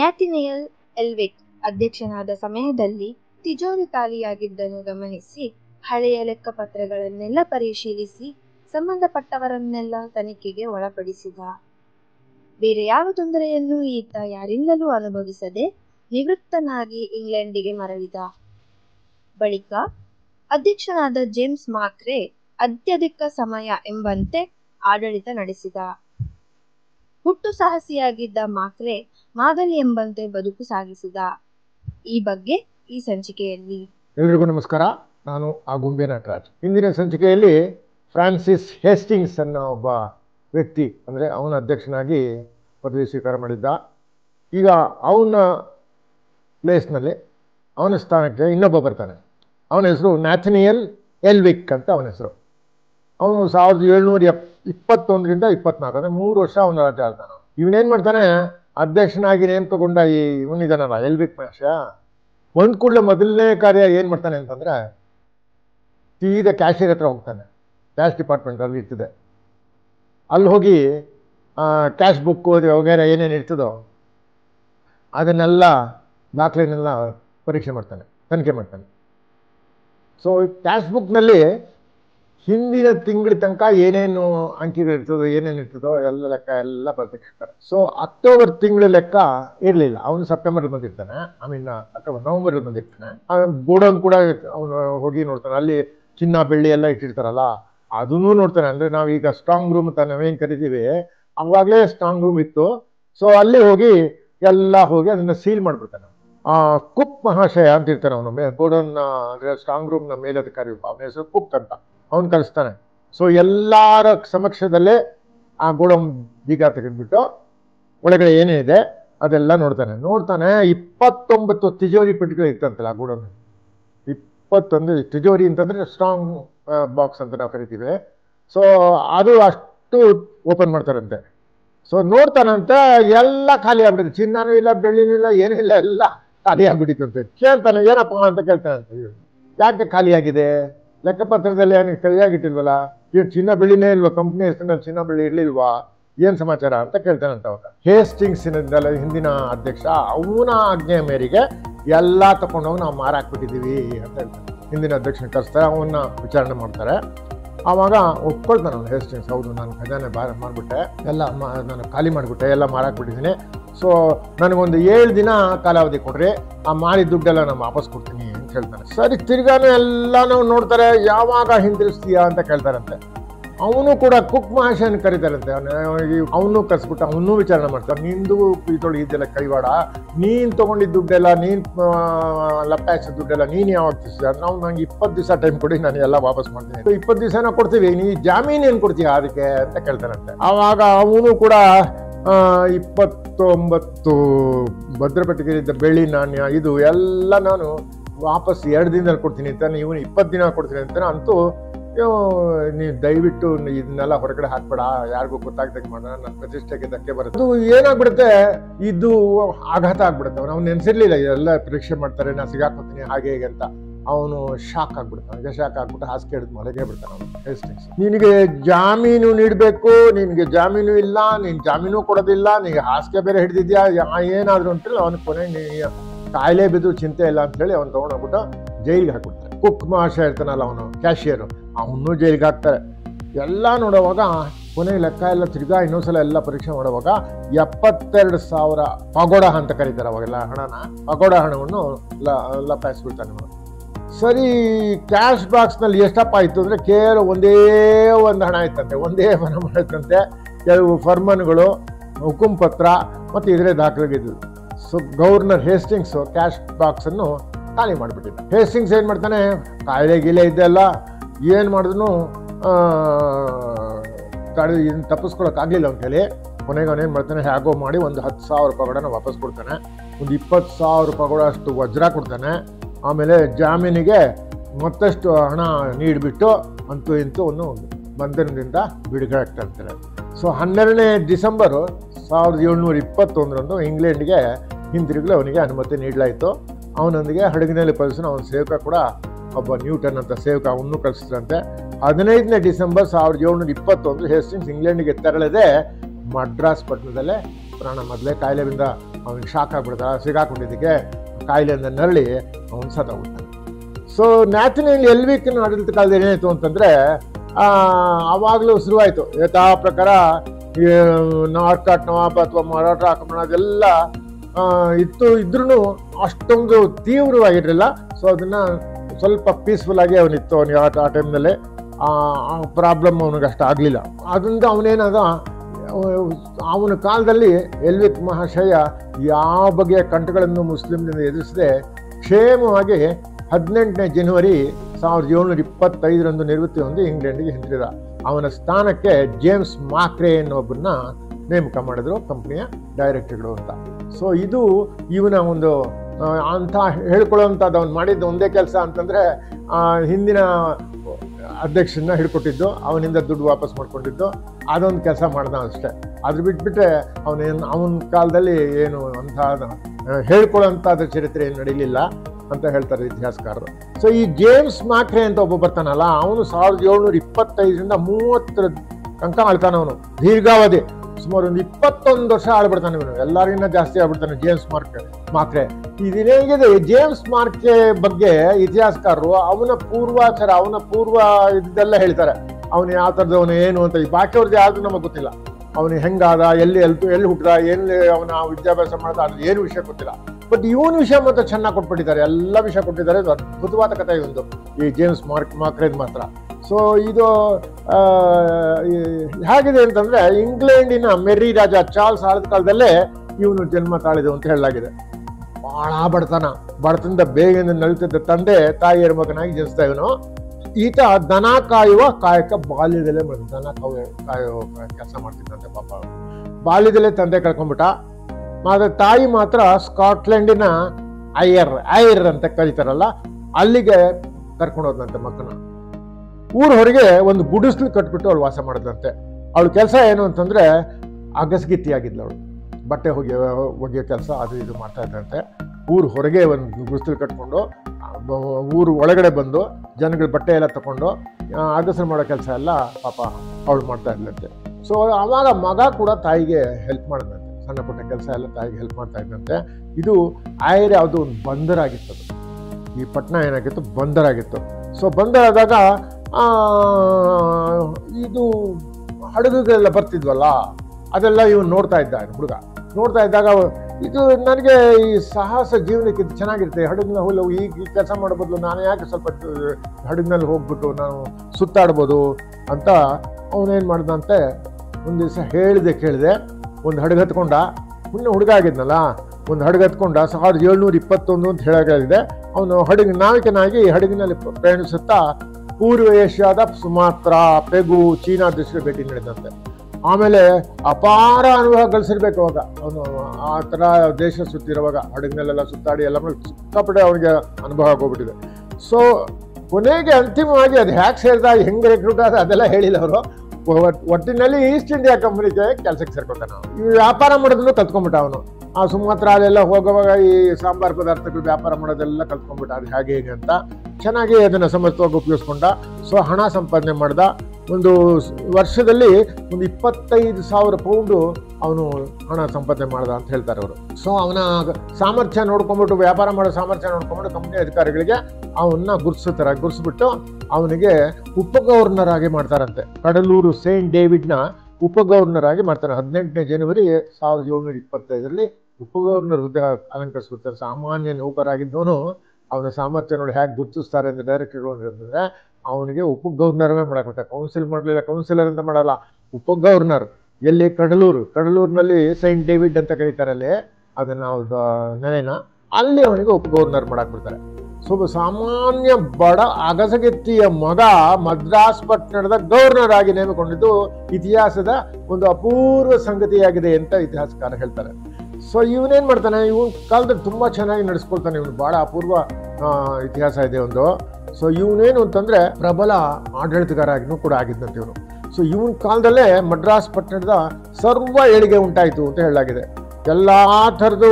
ನ್ಯಾಥಿನಿಯಲ್ ಎಲ್ವಿಟ್ ಅಧ್ಯಕ್ಷನಾದ ಸಮಯದಲ್ಲಿ ತಿಜೋರಿ ಖಾಲಿಯಾಗಿದ್ದನ್ನು ಗಮನಿಸಿ ಹಳೆಯ ಲೆಕ್ಕಪತ್ರಗಳನ್ನೆಲ್ಲ ಪರಿಶೀಲಿಸಿ ಸಂಬಂಧಪಟ್ಟವರನ್ನೆಲ್ಲ ತನಿಖೆಗೆ ಒಳಪಡಿಸಿದ ಬೇರೆ ಯಾವ ತೊಂದರೆಯನ್ನೂ ಈತ ಯಾರಿಂದಲೂ ಅನುಭವಿಸದೆ ನಿವೃತ್ತನಾಗಿ ಇಂಗ್ಲೆಂಡಿಗೆ ಮರಳಿದ ಬಳಿಕ ಅಧ್ಯಕ್ಷನಾದ ಜೇಮ್ಸ್ ಮಾಕ್ರೆ ಅತ್ಯಧಿಕ ಸಮಯ ಎಂಬಂತೆ ಆಡಳಿತ ನಡೆಸಿದ ಹುಟ್ಟು ಸಾಹಸಿಯಾಗಿದ್ದ ಮಾಕ್ರೆ ಮಾದರಿ ಎಂಬಂತೆ ಬದುಕು ಸಾಗಿಸಿದ ಈ ಬಗ್ಗೆ ಈ ಸಂಚಿಕೆಯಲ್ಲಿ ಎಲ್ರಿಗೂ ನಮಸ್ಕಾರ ನಾನು ಆಗುಂಬೆ ನಟರಾಜ್ ಇಂದಿನ ಸಂಚಿಕೆಯಲ್ಲಿ ಫ್ರಾನ್ಸಿಸ್ ಹೇಸ್ಟಿಂಗ್ಸ್ ಅನ್ನೋ ಒಬ್ಬ ವ್ಯಕ್ತಿ ಅಂದರೆ ಅವನ ಅಧ್ಯಕ್ಷನಾಗಿ ಪದವಿ ಸ್ವೀಕಾರ ಮಾಡಿದ್ದ ಈಗ ಅವನ ಪ್ಲೇಸ್ನಲ್ಲಿ ಅವನ ಸ್ಥಾನಕ್ಕೆ ಇನ್ನೊಬ್ಬ ಬರ್ತಾನೆ ಅವನ ಹೆಸರು ನ್ಯಾಥನಿಯಲ್ ಎಲ್ವಿಕ್ ಅಂತ ಅವನ ಹೆಸರು ಅವನು ಸಾವಿರದ ಏಳ್ನೂರ ಎಪ್ ಇಪ್ಪತ್ತೊಂದರಿಂದ ಇಪ್ಪತ್ನಾಲ್ಕು ಅಂದರೆ ಮೂರು ವರ್ಷ ಅವನ ರಾಜ ಆಳ್ತಾನೆ ಇವನೇನು ಮಾಡ್ತಾನೆ ಅಧ್ಯಕ್ಷನಾಗಿ ನೇಮಕಗೊಂಡ ಈ ಇವನಿದಾನಲ್ಲ ಎಲ್ವಿಕ್ ಮಾಷ ಒಂದು ಕೂಡಲೇ ಮೊದಲನೇ ಕಾರ್ಯ ಏನು ಮಾಡ್ತಾನೆ ಅಂತಂದರೆ ಸೀದಾ ಕ್ಯಾಶಿಯರ್ ಹತ್ರ ಹೋಗ್ತಾನೆ ಕ್ಯಾಶ್ ಡಿಪಾರ್ಟ್ಮೆಂಟ್ ಅಲ್ಲಿ ಇರ್ತದೆ ಅಲ್ಲಿ ಹೋಗಿ ಕ್ಯಾಶ್ ಬುಕ್ ವಗೇರೆ ಏನೇನು ಇರ್ತದೋ ಅದನ್ನೆಲ್ಲ ದಾಖಲೆನೆಲ್ಲ ಪರೀಕ್ಷೆ ಮಾಡ್ತಾನೆ ತನಿಖೆ ಮಾಡ್ತಾನೆ ಸೊ ಕ್ಯಾಶ್ ಬುಕ್ನಲ್ಲಿ ಹಿಂದಿನ ತಿಂಗಳ ತನಕ ಏನೇನು ಅಂಕಿಗಳು ಇರ್ತದೋ ಏನೇನು ಇರ್ತದೋ ಎಲ್ಲ ಲೆಕ್ಕ ಎಲ್ಲ ಬರ್ತಿರ್ತಾರೆ ಸೊ ಅಕ್ಟೋಬರ್ ತಿಂಗಳ ಲೆಕ್ಕ ಇರಲಿಲ್ಲ ಅವನು ಸೆಪ್ಟೆಂಬರ್ ಬಂದಿರ್ತಾನೆ ಐ ಮೀನ್ ಅಕ್ಟೋಬರ್ ನವಂಬರ್ ಬಂದಿರ್ತಾನೆ ಗೋಡೌನ್ ಕೂಡ ಅವನು ಹೋಗಿ ನೋಡ್ತಾನೆ ಅಲ್ಲಿ ಚಿನ್ನ ಬೆಳ್ಳಿ ಎಲ್ಲ ಇಟ್ಟಿರ್ತಾರಲ್ಲ ಅದನ್ನೂ ನೋಡ್ತಾನೆ ಅಂದರೆ ನಾವೀಗ ಸ್ಟ್ರಾಂಗ್ ರೂಮ್ ಅಂತ ನಾವೇನು ಕರಿತೀವಿ ಅವಾಗಲೇ ಸ್ಟ್ರಾಂಗ್ ರೂಮ್ ಇತ್ತು ಸೊ ಅಲ್ಲಿ ಹೋಗಿ ಎಲ್ಲ ಹೋಗಿ ಅದನ್ನು ಸೀಲ್ ಮಾಡಿಬಿಡ್ತಾನೆ ಆ ಕುಕ್ ಮಹಾಶಯ ಅಂತ ಇರ್ತಾನೆ ಅವನು ಮೇ ಗೋಡೌನ್ ಅಂದರೆ ಸ್ಟ್ರಾಂಗ್ ರೂಮ್ನ ಮೇಲಧಿಕಾರಿ ಅವನ ಹೆಸರು ಕುಕ್ ಅಂತ ಅವನು ಕಳಿಸ್ತಾನೆ ಸೊ ಎಲ್ಲರ ಸಮಕ್ಷದಲ್ಲೇ ಆ ಗೋಡೌನ್ ಬೀಗ ತೆಗೆದ್ಬಿಟ್ಟು ಒಳಗಡೆ ಏನೇನಿದೆ ಅದೆಲ್ಲ ನೋಡ್ತಾನೆ ನೋಡ್ತಾನೆ ಇಪ್ಪತ್ತೊಂಬತ್ತು ತಿಜೋರಿ ಪೆಟ್ಟಿಗೆ ಇತ್ತಂತಲ್ಲ ಆ ಗೋಡೌನ್ ಇಪ್ಪತ್ತೊಂದು ತಿಜೋರಿ ಅಂತಂದರೆ ಸ್ಟ್ರಾಂಗ್ ಬಾಕ್ಸ್ ಅಂತ ನಾವು ಕರಿತೀವಿ ಸೊ ಅದು ಅಷ್ಟು ಓಪನ್ ಮಾಡ್ತಾರಂತೆ ಸೊ ನೋಡ್ತಾನಂತೆ ಎಲ್ಲ ಖಾಲಿ ಆಗ್ಬಿಡುತ್ತೆ ಚಿನ್ನನೂ ಇಲ್ಲ ಬೆಳ್ಳಿನೂ ಇಲ್ಲ ಏನೂ ಇಲ್ಲ ಎಲ್ಲ ಖಾಲಿ ಆಗ್ಬಿಟ್ಟಿತ್ತಂತೆ ಕೇಳ್ತಾನೆ ಏನಪ್ಪ ಅಂತ ಕೇಳ್ತಾನಂತೆ ಇವ್ನು. ಯಾಕೆ ಖಾಲಿಯಾಗಿದೆ ಲೆಕ್ಕಪತ್ರದಲ್ಲಿ ಏನು ಸರಿಯಾಗಿಟ್ಟಿಲ್ವಲ್ಲ ಏನು ಚಿನ್ನ ಬೆಳ್ಳಿನೇ ಇಲ್ವಾ ಕಂಪ್ನಿ ಹೆಸರಿನಲ್ಲಿ ಚಿನ್ನ ಬೆಳ್ಳಿ ಇರಲಿಲ್ವಾ ಏನು ಸಮಾಚಾರ ಅಂತ ಕೇಳ್ತಾನಂತ ಅವಾಗ ಹೇಸ್ಟಿಂಗ್ಸಿನಿಂದಲ ಹಿಂದಿನ ಅಧ್ಯಕ್ಷ ಅವನ ಆಜ್ಞೆ ಮೇರೆಗೆ ಎಲ್ಲ ತಗೊಂಡೋಗಿ ನಾವು ಮಾರಾಕ್ಬಿಟ್ಟಿದ್ದೀವಿ ಅಂತ ಹೇಳ್ತಾನೆ ಹಿಂದಿನ ಅಧ್ಯಕ್ಷನ ಕರೆಸ್ತಾರೆ ಅವನ್ನ ವಿಚಾರಣೆ ಮಾಡ್ತಾರೆ ಆವಾಗ ಒಪ್ಕೊಳ್ತಾನೆ ಅವನು ಹೇಸ್ಟಿಂಗ್ಸ್ ಹೌದು ನಾನು ಖಜಾನೆ ಬಾ ಮಾಡಿಬಿಟ್ಟೆ ಎಲ್ಲ ಮಾ ನಾನು ಖಾಲಿ ಮಾಡಿಬಿಟ್ಟೆ ಎಲ್ಲ ಮಾರಾಕ್ಬಿಟ್ಟಿದ್ದೀನಿ ಸೊ ನನಗೊಂದು ಏಳು ದಿನ ಕಾಲಾವಧಿ ಕೊಡ್ರಿ ಆ ಮಾರಿ ದುಡ್ಡೆಲ್ಲ ನಾನು ವಾಪಸ್ ಕೊಡ್ತೀನಿ ಅಂತ ಹೇಳ್ತಾನೆ ಸರಿ ತಿರ್ಗಾನು ಎಲ್ಲಾನು ನೋಡ್ತಾರೆ ಯಾವಾಗ ಹಿಂತಿರುಸ್ತೀಯಾ ಅಂತ ಕೇಳ್ತಾರಂತೆ ಅವನು ಕೂಡ ಕುಕ್ ಮಹಾಶಯನ್ ಕರೀತಾರಂತೆ ಅವನು ಕರ್ಸ್ಬಿಟ್ಟು ಅವನು ವಿಚಾರಣೆ ಮಾಡ್ತಾರೆ ನಿಂದು ಇದ್ರೊಳಗೆ ಇದೆಲ್ಲ ಕೈವಾಡ ನೀನ್ ತಗೊಂಡಿದ್ದ ದುಡ್ಡೆಲ್ಲ ನೀನ್ ಲಪ್ಪಾಚ ದುಡ್ಡೆಲ್ಲ ನೀನ್ ಯಾವಾಗ ತಿರ್ಸಿದ ನಾವು ನಂಗೆ ಇಪ್ಪತ್ತು ದಿವಸ ಟೈಮ್ ಕೊಡಿ ನಾನು ಎಲ್ಲ ವಾಪಸ್ ಮಾಡ್ತೀನಿ ಇಪ್ಪತ್ತು ದಿವಸನ ಕೊಡ್ತೀವಿ ನೀ ಜಾಮೀನು ಏನು ಕೊಡ್ತೀಯ ಅದಕ್ಕೆ ಅಂತ ಕೇಳ್ತಾರಂತೆ ಆವಾಗ ಅವನು ಕೂಡ ಆ, ಇಪ್ಪತ್ತೊಂಬತ್ತು ಭದ್ರಪಟ್ಟಿಗೆ ಬೆಳ್ಳಿ ನಾಣ್ಯ ಇದು ಎಲ್ಲ ನಾನು ವಾಪಸ್ ಎರಡು ದಿನದಲ್ಲಿ ಕೊಡ್ತೀನಿ ಅಂತ ನೀವು ಇಪ್ಪತ್ತು ದಿನ ಕೊಡ್ತೀನಿ ಅಂತ ಅಂತೂ ನೀವು ದಯವಿಟ್ಟು ಇದನ್ನೆಲ್ಲ ಹೊರಗಡೆ ಹಾಕ್ಬೇಡ ಯಾರಿಗೂ ಗೊತ್ತಾಗ್ದಂಗೆ ಮಾಡೋಣ ನನ್ನ ಪ್ರತಿಷ್ಠೆಗೆ ಧಕ್ಕೆ ಬರುತ್ತೆ ಅದು ಏನಾಗ್ಬಿಡುತ್ತೆ ಇದು ಆಘಾತ ಆಗ್ಬಿಡುತ್ತೆ ಅವ್ನು ಅವ್ನು ನೆನ್ಸಿರ್ಲಿಲ್ಲ ಎಲ್ಲ ಪರೀಕ್ಷೆ ಮಾಡ್ತಾರೆ ನಾ ಸಿಗಾಕೋತೀನಿ ಹಾಗೆ ಹೇಗೆ ಅಂತ ಅವನು ಶಾಕ್ ಆಗ್ಬಿಡ್ತಾನೆ ಅವನಿಗೆ ಶಾಕ್ ಆಗ್ಬಿಟ್ಟು ಹಾಸಿಗೆ ಹಿಡಿದು ಮಲಗೇ ಬಿಡ್ತಾನೆ ಅವನು ಹೇಸ್ಟಿಂಗ್ಸ್ ನಿನಗೆ ಜಾಮೀನು ನೀಡಬೇಕು ನಿನಗೆ ಜಾಮೀನು ಇಲ್ಲ ನೀನು ಜಾಮೀನು ಕೊಡೋದಿಲ್ಲ ನಿನಗೆ ಹಾಸಿಗೆ ಬೇರೆ ಹಿಡಿದಿದ್ಯಾ ಏನಾದರೂ ಅಂತೇಳಿ ಅವನ ಕೊನೆ ನೀ ಕಾಯಿಲೆ ಬಿದ್ದು ಚಿಂತೆ ಇಲ್ಲ ಅಂತ ಹೇಳಿ ಅವ್ನು ತೊಗೊಂಡೋಗ್ಬಿಟ್ಟು ಜೈಲಿಗೆ ಹಾಕ್ಬಿಡ್ತಾರೆ ಕುಕ್ ಮಹಾಶಯ ಇರ್ತಾನಲ್ಲ ಅವನು ಕ್ಯಾಶಿಯರು ಅವನು ಜೈಲಿಗೆ ಹಾಕ್ತಾರೆ ಎಲ್ಲ ನೋಡುವಾಗ ಕೊನೆ ಲೆಕ್ಕ ಎಲ್ಲ ತಿರ್ಗಾ ಇನ್ನೊಂದ್ಸಲ ಎಲ್ಲ ಪರೀಕ್ಷೆ ಮಾಡುವಾಗ ಎಪ್ಪತ್ತೆರಡು ಸಾವಿರ ಪಗೋಡ ಅಂತ ಕರೀತಾರೆ ಅವಾಗೆಲ್ಲ ಹಣನ ಪಗೋಡ ಹಣವನ್ನು ಲಪಾಯಿಸ್ಬಿಡ್ತಾನೆ ಅವನು ಸರಿ ಕ್ಯಾಶ್ ಬಾಕ್ಸ್ನಲ್ಲಿ ಎಷ್ಟಪ್ಪ ಆಯಿತು ಅಂದರೆ ಕೇವಲ ಒಂದೇ ಒಂದು ಹಣ ಇತ್ತಂತೆ ಒಂದೇ ಮನ ಮಾಡಿತ್ತಂತೆ ಕೆಲವು ಫರ್ಮನ್ಗಳು ಹುಕುಂ ಪತ್ರ ಮತ್ತು ಇದರೇ ದಾಖಲೆಗಿದ್ದು ಸೊ ಗವರ್ನರ್ ಹೇಸ್ಟಿಂಗ್ಸು ಕ್ಯಾಶ್ ಬಾಕ್ಸನ್ನು ಖಾಲಿ ಮಾಡಿಬಿಟ್ಟಿದ್ದ ಹೇಸ್ಟಿಂಗ್ಸ್ ಏನು ಮಾಡ್ತಾನೆ ಕಾಯಿಲೆ ಗೀಲೆ ಇದೆಲ್ಲ ಏನು ಮಾಡಿದ್ರು ತಡೆ ಇದನ್ನು ತಪ್ಪಿಸ್ಕೊಳಕ್ಕಾಗಲಿಲ್ಲ ಅಂತ ಹೇಳಿ ಕೊನೆಗೆ ಅವನೇನು ಮಾಡ್ತಾನೆ ಹೇಗೋ ಮಾಡಿ ಒಂದು ಹತ್ತು ಸಾವಿರ ರೂಪಾಯಿಗಳನ್ನ ವಾಪಸ್ ಕೊಡ್ತಾನೆ ಒಂದು ಇಪ್ಪತ್ತು ಸಾವಿರ ರೂಪಾಯಿಗಳು ಅಷ್ಟು ವಜ್ರ ಕೊಡ್ತಾನೆ ಆಮೇಲೆ ಜಾಮೀನಿಗೆ ಮತ್ತಷ್ಟು ಹಣ ನೀಡಿಬಿಟ್ಟು ಅಂತೂ ಇಂತೂ ಅವನು ಬಂಧನದಿಂದ ಬಿಡುಗಡೆ ಆಗ್ತಾ ಇರ್ತಾರೆ ಸೊ ಹನ್ನೆರಡನೇ ಡಿಸೆಂಬರು ಸಾವಿರದ ಏಳ್ನೂರ ಇಪ್ಪತ್ತೊಂದರಂದು ಇಂಗ್ಲೆಂಡ್ಗೆ ಹಿಂತಿರುಗಲು ಅವನಿಗೆ ಅನುಮತಿ ನೀಡಲಾಯಿತು ಅವನೊಂದಿಗೆ ಹಡಗಿನಲ್ಲಿ ಪರಿಸಿನ ಅವನ ಸೇವಕ ಕೂಡ ಒಬ್ಬ ನ್ಯೂಟನ್ ಅಂತ ಸೇವಕ ಅವನು ಕಳಿಸಿದ್ರಂತೆ ಹದಿನೈದನೇ ಡಿಸೆಂಬರ್ ಸಾವಿರದ ಏಳ್ನೂರ ಇಪ್ಪತ್ತೊಂದು ಹೇಸ್ಟಿಂಗ್ಸ್ ಇಂಗ್ಲೆಂಡ್ಗೆ ತೆರಳದೆ ಮಡ್ರಾಸ್ ಪಟ್ಟಣದಲ್ಲೇ ಪ್ರಾಣ ಮೊದಲೇ ಕಾಯಿಲೆಯಿಂದ ಅವನಿಗೆ ಶಾಕ್ ಆಗ್ಬಿಡ್ತಾರ ಸಿಗಾಕೊಂಡಿದ್ದಕ್ಕೆ ಕಾಯಿಲೆಯಿಂದ ನರಳಿ ಅವನು ಸತ್ತೋಗ್ಬಿಡ್ತಾನೆ ಸೊ ನ್ಯಾಥನಿಯಲ್ ಎಲ್ವಿಕ್ನ ಆಡಳಿತ ಕಾಲದಲ್ಲಿ ಏನಾಯ್ತು ಅಂತಂದ್ರೆ ಆ, ಆವಾಗಲೂ ಶುರುವಾಯಿತು ಯಥಾ ಪ್ರಕಾರ ಈ ನಾರ್ಕಾಟ್ ನವಾಬ್ ಅಥವಾ ಮರಾಠ ಆಕ್ರಮಣ ಅದೆಲ್ಲ ಆ, ಇತ್ತು ಇದ್ರೂ ಅಷ್ಟೊಂದು ತೀವ್ರವಾಗಿರಲಿಲ್ಲ ಸೊ ಅದನ್ನ ಸ್ವಲ್ಪ ಪೀಸ್ಫುಲ್ ಆಗಿ ಅವನಿತ್ತು ಅವನಿಗೆ ಆ ಆ ಟೈಮ್ನಲ್ಲಿ ಆ ಪ್ರಾಬ್ಲಮ್ ಅವನಿಗೆ ಅಷ್ಟು ಆಗಲಿಲ್ಲ ಅದರಿಂದ ಅವನೇನಾದ ಅವನ ಕಾಲದಲ್ಲಿ ಎಲ್ವಿಕ್ ಮಹಾಶಯ ಯಾವ ಬಗೆಯ ಕಂಟಗಳನ್ನು ಮುಸ್ಲಿಮ್ನಿಂದ ಎದುರಿಸದೆ ಕ್ಷೇಮವಾಗಿ ಹದಿನೆಂಟನೇ ಜನವರಿ ಸಾವಿರದ ಏಳ್ನೂರ ಇಪ್ಪತ್ತೈದರಂದು ನಿವೃತ್ತಿ ಹೊಂದಿ ಇಂಗ್ಲೆಂಡ್ಗೆ ಹಿಂದಿರಿದ ಅವನ ಸ್ಥಾನಕ್ಕೆ ಜೇಮ್ಸ್ ಮಾಕ್ರೆ ಎನ್ನುವೊಬ್ಬರನ್ನ ನೇಮಕ ಮಾಡಿದ್ರು ಕಂಪ್ನಿಯ ಡೈರೆಕ್ಟರ್ಗಳು ಅಂತ ಸೊ ಇದು ಇವನ ಒಂದು ಆ, ಅಂತ ಹೇಳ್ಕೊಳ್ಳೋವಂಥದ್ದು ಅವ್ನು ಮಾಡಿದ್ದು ಒಂದೇ ಕೆಲಸ ಅಂತಂದ್ರೆ ಆ, ಹಿಂದಿನ ಅಧ್ಯಕ್ಷರನ್ನ ಹಿಡ್ಕೊಟ್ಟಿದ್ದು ಅವನಿಂದ ದುಡ್ಡು ವಾಪಸ್ ಮಾಡ್ಕೊಂಡಿದ್ದು ಅದೊಂದು ಕೆಲಸ ಮಾಡ್ದ ಅಷ್ಟೇ ಅದು ಬಿಟ್ಬಿಟ್ರೆ ಅವನೇನು ಅವನ ಕಾಲದಲ್ಲಿ ಏನು ಅಂಥ ಹೇಳ್ಕೊಳ್ಳೋಂಥದ್ದು ಚರಿತ್ರೆ ಏನು ನಡೀಲಿಲ್ಲ ಅಂತ ಹೇಳ್ತಾರೆ ಇತಿಹಾಸಕಾರರು ಸೊ ಈ ಜೇಮ್ಸ್ ಮಾಕ್ರೆ ಅಂತ ಒಬ್ಬ ಬರ್ತಾನಲ್ಲ ಅವನು ಸಾವಿರದ ಏಳ್ನೂರ ಇಪ್ಪತ್ತೈದರಿಂದ ಮೂವತ್ತರ ತನಕ ಆಳ್ತಾನೆ ಅವನು ದೀರ್ಘಾವಧಿ ಸುಮಾರು ಒಂದು ಇಪ್ಪತ್ತೊಂದು ವರ್ಷ ಆಳ್ಬಿಡ್ತಾನೆ ಇವನು ಎಲ್ಲರಿಗಿನ್ನ ಜಾಸ್ತಿ ಆಗ್ಬಿಡ್ತಾನೆ ಜೇಮ್ಸ್ ಮಾರ್ಕ್ ಮಾಕ್ರೆ ಇದೇನಿದೆ ಜೇಮ್ಸ್ ಮಾರ್ಕೆ ಬಗ್ಗೆ ಇತಿಹಾಸಕಾರರು ಅವನ ಪೂರ್ವಾಚಾರ ಅವನ ಪೂರ್ವ ಇದೆಲ್ಲ ಹೇಳ್ತಾರೆ ಅವನು ಯಾವ ಥರದವನು ಏನು ಅಂತ ಈ ಬಾಕಿಯವ್ರದ್ದು ಯಾವುದು ನಮಗೆ ಗೊತ್ತಿಲ್ಲ ಅವನು ಹೆಂಗಾದ ಎಲ್ಲಿ ಎಲ್ತು ಎಲ್ಲಿ ಹುಟ್ಟಿದ ಎಲ್ಲಿ ಅವನ ವಿದ್ಯಾಭ್ಯಾಸ ಮಾಡ್ದ ಅದು ಏನು ವಿಷಯ ಗೊತ್ತಿಲ್ಲ ಬಟ್ ಇವನ್ ವಿಷಯ ಮಾತ್ರ ಚೆನ್ನಾಗಿ ಕೊಟ್ಬಿಟ್ಟಿದ್ದಾರೆ ಎಲ್ಲ ವಿಷಯ ಕೊಟ್ಟಿದ್ದಾರೆ ಇದು ಅದ್ಭುತವಾದ ಕಥೆ ಇವೊಂದು ಈ ಜೇಮ್ಸ್ ಮಾರ್ಕ್ ಮಾಕ್ರೇದ್ ಮಾತ್ರ ಸೊ ಇದು ಆ, ಈ ಹೇಗಿದೆ ಅಂತಂದ್ರೆ ಇಂಗ್ಲೆಂಡಿನ ಮೆರ್ರಿ ರಾಜ ಚಾರ್ಲ್ಸ್ ಆಳಿದ ಕಾಲದಲ್ಲೇ ಇವನು ಜನ್ಮ ತಾಳಿದು ಅಂತ ಹೇಳಲಾಗಿದೆ ಬಹಳ ಬಡತನ ಬಡತನದ ಬೇಗನೆ ನಲಿತಿದ್ದ ತಂದೆ ತಾಯಿಯರ ಮಗನಾಗಿ ಜನಿಸ್ತಾ ಇವನು ಈತ ದನ ಕಾಯುವ ಕಾಯಕ ಬಾಲ್ಯದಲ್ಲೇ ಬಂದ ದನ ಕಾಯುವ ಕಾಯುವ ಕೆಲಸ ಮಾಡ್ತಿದ್ದಂತೆ ಪಾಪ ಅವ್ನು. ಬಾಲ್ಯದಲ್ಲೇ ತಂದೆ ಕಳ್ಕೊಂಡ್ಬಿಟ್ಟ ಆದ್ರೆ ತಾಯಿ ಮಾತ್ರ ಸ್ಕಾಟ್ಲೆಂಡಿನ ಐಯರ್ ಐರ್ ಅಂತ ಕರೀತಾರಲ್ಲ ಅಲ್ಲಿಗೆ ಕರ್ಕೊಂಡು ಹೋದಂತೆ ಮಕ್ಕಳನ್ನ ಊರ ಹೊರಗೆ ಒಂದು ಗುಡಿಸ್ಲು ಕಟ್ಬಿಟ್ಟು ಅವಳು ವಾಸ ಮಾಡಿದಂತೆ ಅವಳ ಕೆಲಸ ಏನು ಅಂತಂದ್ರೆ ಅಗಸ್ಗಿತ್ತಿ ಆಗಿದ್ಲು ಅವಳು ಬಟ್ಟೆ ಹೋಗಿ ಒಗೆಯೋ ಕೆಲಸ ಅದು ಇದು ಮಾಡ್ತಾ ಇದ್ದಂತೆ ಊರು ಹೊರಗೆ ಒಂದು ಗುಡಿಸ್ಲು ಕಟ್ಕೊಂಡು ಆ, ಬ- ಊರು ಒಳಗಡೆ ಬಂದು ಜನಗಳ ಬಟ್ಟೆ ಎಲ್ಲ ತಗೊಂಡು ಆ, ಅಗಸರು ಮಾಡೋ ಕೆಲಸ ಎಲ್ಲ ಪಾಪ ಅವಳು ಮಾಡ್ತಾ ಇದ್ಲಂತೆ ಸೊ ಅವಾಗ ಮಗ ಕೂಡ ತಾಯಿಗೆ ಹೆಲ್ಪ್ ಮಾಡಿದಂತೆ ಸಣ್ಣ ಪುಟ್ಟ ಕೆಲಸ ಎಲ್ಲ ತಾಯಿಗೆ ಹೆಲ್ಪ್ ಮಾಡ್ತಾ ಇದ್ದಂತೆ ಇದು ಆಯ್ರೆ ಅದು ಒಂದು ಬಂದರಾಗಿತ್ತು ಅದು ಈ ಪಟ್ಟಣ ಏನಾಗಿತ್ತು ಬಂದರಾಗಿತ್ತು ಸೊ ಬಂದರಾದಾಗ ಆ, ಇದು ಹಡಗುಗಳೆಲ್ಲ ಬರ್ತಿದ್ವಲ್ಲ ಅದೆಲ್ಲ ಇವನು ನೋಡ್ತಾ ಇದ್ದ ಹುಡುಗ ನೋಡ್ತಾ ಇದ್ದಾಗ ಇದು ನನಗೆ ಈ ಸಾಹಸ ಜೀವನಕ್ಕೆ ಇದು ಚೆನ್ನಾಗಿರುತ್ತೆ ಹಡಗಿನ ಹುಲ್ಲು ಈಗ ಕೆಲಸ ಮಾಡೋ ಬದಲು ನಾನು ಯಾಕೆ ಸ್ವಲ್ಪ ಹಡಗಿನಲ್ಲಿ ಹೋಗ್ಬಿಟ್ಟು ನಾನು ಸುತ್ತಾಡ್ಬೋದು ಅಂತ ಅವನೇನು ಮಾಡ್ದಂತೆ ಒಂದು ದಿವಸ ಹೇಳಿದೆ ಕೇಳಿದೆ ಒಂದು ಹಡಗು ಹತ್ಕೊಂಡ ಮುನ್ನ ಹುಡುಗ ಆಗಿದ್ನಲ್ಲ ಒಂದು ಹಡಗು ಹತ್ಕೊಂಡ ಸಾವಿರದ ಏಳ್ನೂರ ಇಪ್ಪತ್ತೊಂದು ಅಂತ ಹೇಳಾಗಿದೆ ಅವನು ಹಡಗಿನ ನಾವಿಕನಾಗಿ ಹಡಗಿನಲ್ಲಿ ಪ್ರ- ಪ್ರಯಾಣಿಸುತ್ತಾ ಪೂರ್ವ ಏಷ್ಯಾದ ಸುಮಾತ್ರ ಪೆಗು ಚೀನಾ ದೇಶಕ್ಕೆ ಭೇಟಿ ನೀಡಿದಂತೆ ಆಮೇಲೆ ಅಪಾರ ಅನುಭವ ಗಳಿಸಿರ್ಬೇಕು ಅವಾಗ ಅವನು ಆ ಥರ ದೇಶ ಸುತ್ತಿರುವಾಗ ಹಡಗಿನಲ್ಲೆಲ್ಲ ಸುತ್ತಾಡಿ ಎಲ್ಲ ಮಾಡಿ ಸಿಕ್ಕಾಪಟ್ಟೆ ಅವನಿಗೆ ಅನುಭವ ಆಗೋಗ್ಬಿಟ್ಟಿದೆ ಸೊ ಕೊನೆಗೆ ಅಂತಿಮವಾಗಿ ಅದು ಹ್ಯಾಕ್ ಸೇರಿದ ಹೆಂಗೆ ರೆಕ್ರೂಟ್ ಆದ ಅದೆಲ್ಲ ಹೇಳಿಲ್ಲ ಅವರು ಒಟ್ಟಿನಲ್ಲಿ ಈಸ್ಟ್ ಇಂಡಿಯಾ ಕಂಪನಿಗೆ ಕೆಲಸಕ್ಕೆ ಸೇರ್ಕೊತಾನೆ ಅವನು ಈ ವ್ಯಾಪಾರ ಮಾಡೋದನ್ನು ಕಲ್ತ್ಕೊಂಡ್ಬಿಟ್ಟ ಅವನು ಆ ಸುಮಾತ್ರ ಅಲ್ಲೆಲ್ಲ ಹೋಗುವಾಗ ಈ ಸಾಂಬಾರ್ ಪದಾರ್ಥಗಳು ವ್ಯಾಪಾರ ಮಾಡೋದೆಲ್ಲ ಕಲ್ತ್ಕೊಂಡ್ಬಿಟ್ಟ ಅದು ಹೇಗೆ ಹೇಗೆ ಅಂತ ಚೆನ್ನಾಗಿ ಅದನ್ನು ಸಮರ್ಥವಾಗಿ ಉಪಯೋಗಿಸ್ಕೊಂಡ ಸೊ ಹಣ ಸಂಪಾದನೆ ಮಾಡ್ದ ಒಂದು ಸ್- ವರ್ಷದಲ್ಲಿ ಒಂದು ಇಪ್ಪತ್ತೈದು ಸಾವಿರ ಪೌಂಡು ಅವನು ಹಣ ಸಂಪಾದನೆ ಮಾಡ್ದ ಅಂತ ಹೇಳ್ತಾರೆ ಅವರು ಸೊ ಅವನ ಸಾಮರ್ಥ್ಯ ನೋಡ್ಕೊಂಡ್ಬಿಟ್ಟು ವ್ಯಾಪಾರ ಮಾಡೋ ಸಾಮರ್ಥ್ಯ ನೋಡ್ಕೊಂಡ್ಬಿಟ್ಟು ಕಂಪನಿ ಅಧಿಕಾರಿಗಳಿಗೆ ಅವನ್ನ ಗುರ್ಸುತ್ತಾರೆ ಗುರ್ಸ್ಬಿಟ್ಟು ಅವನಿಗೆ ಉಪ ಗವರ್ನರ್ ಆಗಿ ಮಾಡ್ತಾರಂತೆ ಕಡಲೂರು ಸೇಂಟ್ ಡೇವಿಡ್ನ ಉಪ ಗವರ್ನರ್ ಆಗಿ ಮಾಡ್ತಾರೆ ಹದಿನೆಂಟನೇ ಜನವರಿ ಸಾವಿರದ ಏಳ್ನೂರ ಇಪ್ಪತ್ತೈದರಲ್ಲಿ ಉಪ ಗವರ್ನರ್ ಹುದ್ದೆ ಅಲಂಕರಿಸ್ಬಿಡ್ತಾರೆ ಸಾಮಾನ್ಯ ನೌಕರಾಗಿದ್ದವನು ಅವನ ಸಾಮರ್ಥ್ಯ ನೋಡಿ ಹೇಗೆ ಗುರುತಿಸ್ತಾರೆ ಅಂತ ಡೈರೆಕ್ಟರ್ಗಳು ಅಂತಂದ್ರೆ ಅವನಿಗೆ ಉಪ ಗವರ್ನರೇ ಮಾಡಕ್ಕೆ ಕೌನ್ಸಿಲ್ ಮಾಡಲಿಲ್ಲ ಕೌನ್ಸಿಲರ್ ಅಂತ ಮಾಡಲ್ಲ ಉಪ ಗವರ್ನರ್ ಎಲ್ಲಿ ಕಡಲೂರು ಕಡಲೂರಿನಲ್ಲಿ ಸೈಂಟ್ ಡೇವಿಡ್ ಅಂತ ಕರೀತಾರೆ ಅಲ್ಲಿ ಅದನ್ನ ಅವ್ರ ನೆನೆನ ಅಲ್ಲಿ ಅವನಿಗೆ ಉಪ ಗವರ್ನರ್ ಮಾಡಕ್ ಬಿಡ್ತಾರೆ ಸೊ ಒಬ್ಬ ಸಾಮಾನ್ಯ ಬಡ ಅಗಸಗೆತ್ತಿಯ ಮಗ ಮದ್ರಾಸ್ ಪಟ್ಟಣದ ಗವರ್ನರ್ ಆಗಿ ನೇಮಕೊಂಡಿದ್ದು ಇತಿಹಾಸದ ಒಂದು ಅಪೂರ್ವ ಸಂಗತಿಯಾಗಿದೆ ಅಂತ ಇತಿಹಾಸಕಾರ ಹೇಳ್ತಾರೆ ಸೊ ಇವನೇನ್ ಮಾಡ್ತಾನೆ ಇವನ್ ಕಾಲದಲ್ಲಿ ತುಂಬಾ ಚೆನ್ನಾಗಿ ನಡೆಸ್ಕೊಳ್ತಾನೆ ಇವನು ಬಹಳ ಅಪೂರ್ವ ಆ, ಇತಿಹಾಸ ಇದೆ ಒಂದು ಸೊ ಇವನೇನು ಅಂತಂದ್ರೆ ಪ್ರಬಲ ಆಡಳಿತಗಾರ ಆಗಿನೂ ಕೂಡ ಆಗಿದ್ದಂತೆ ಇವನು ಸೊ ಇವನ್ ಕಾಲದಲ್ಲೇ ಮದ್ರಾಸ್ ಪಟ್ಟಣದ ಸರ್ವ ಏಳಿಗೆ ಉಂಟಾಯಿತು ಅಂತ ಹೇಳಲಾಗಿದೆ ಎಲ್ಲಾ ಥರದ್ದು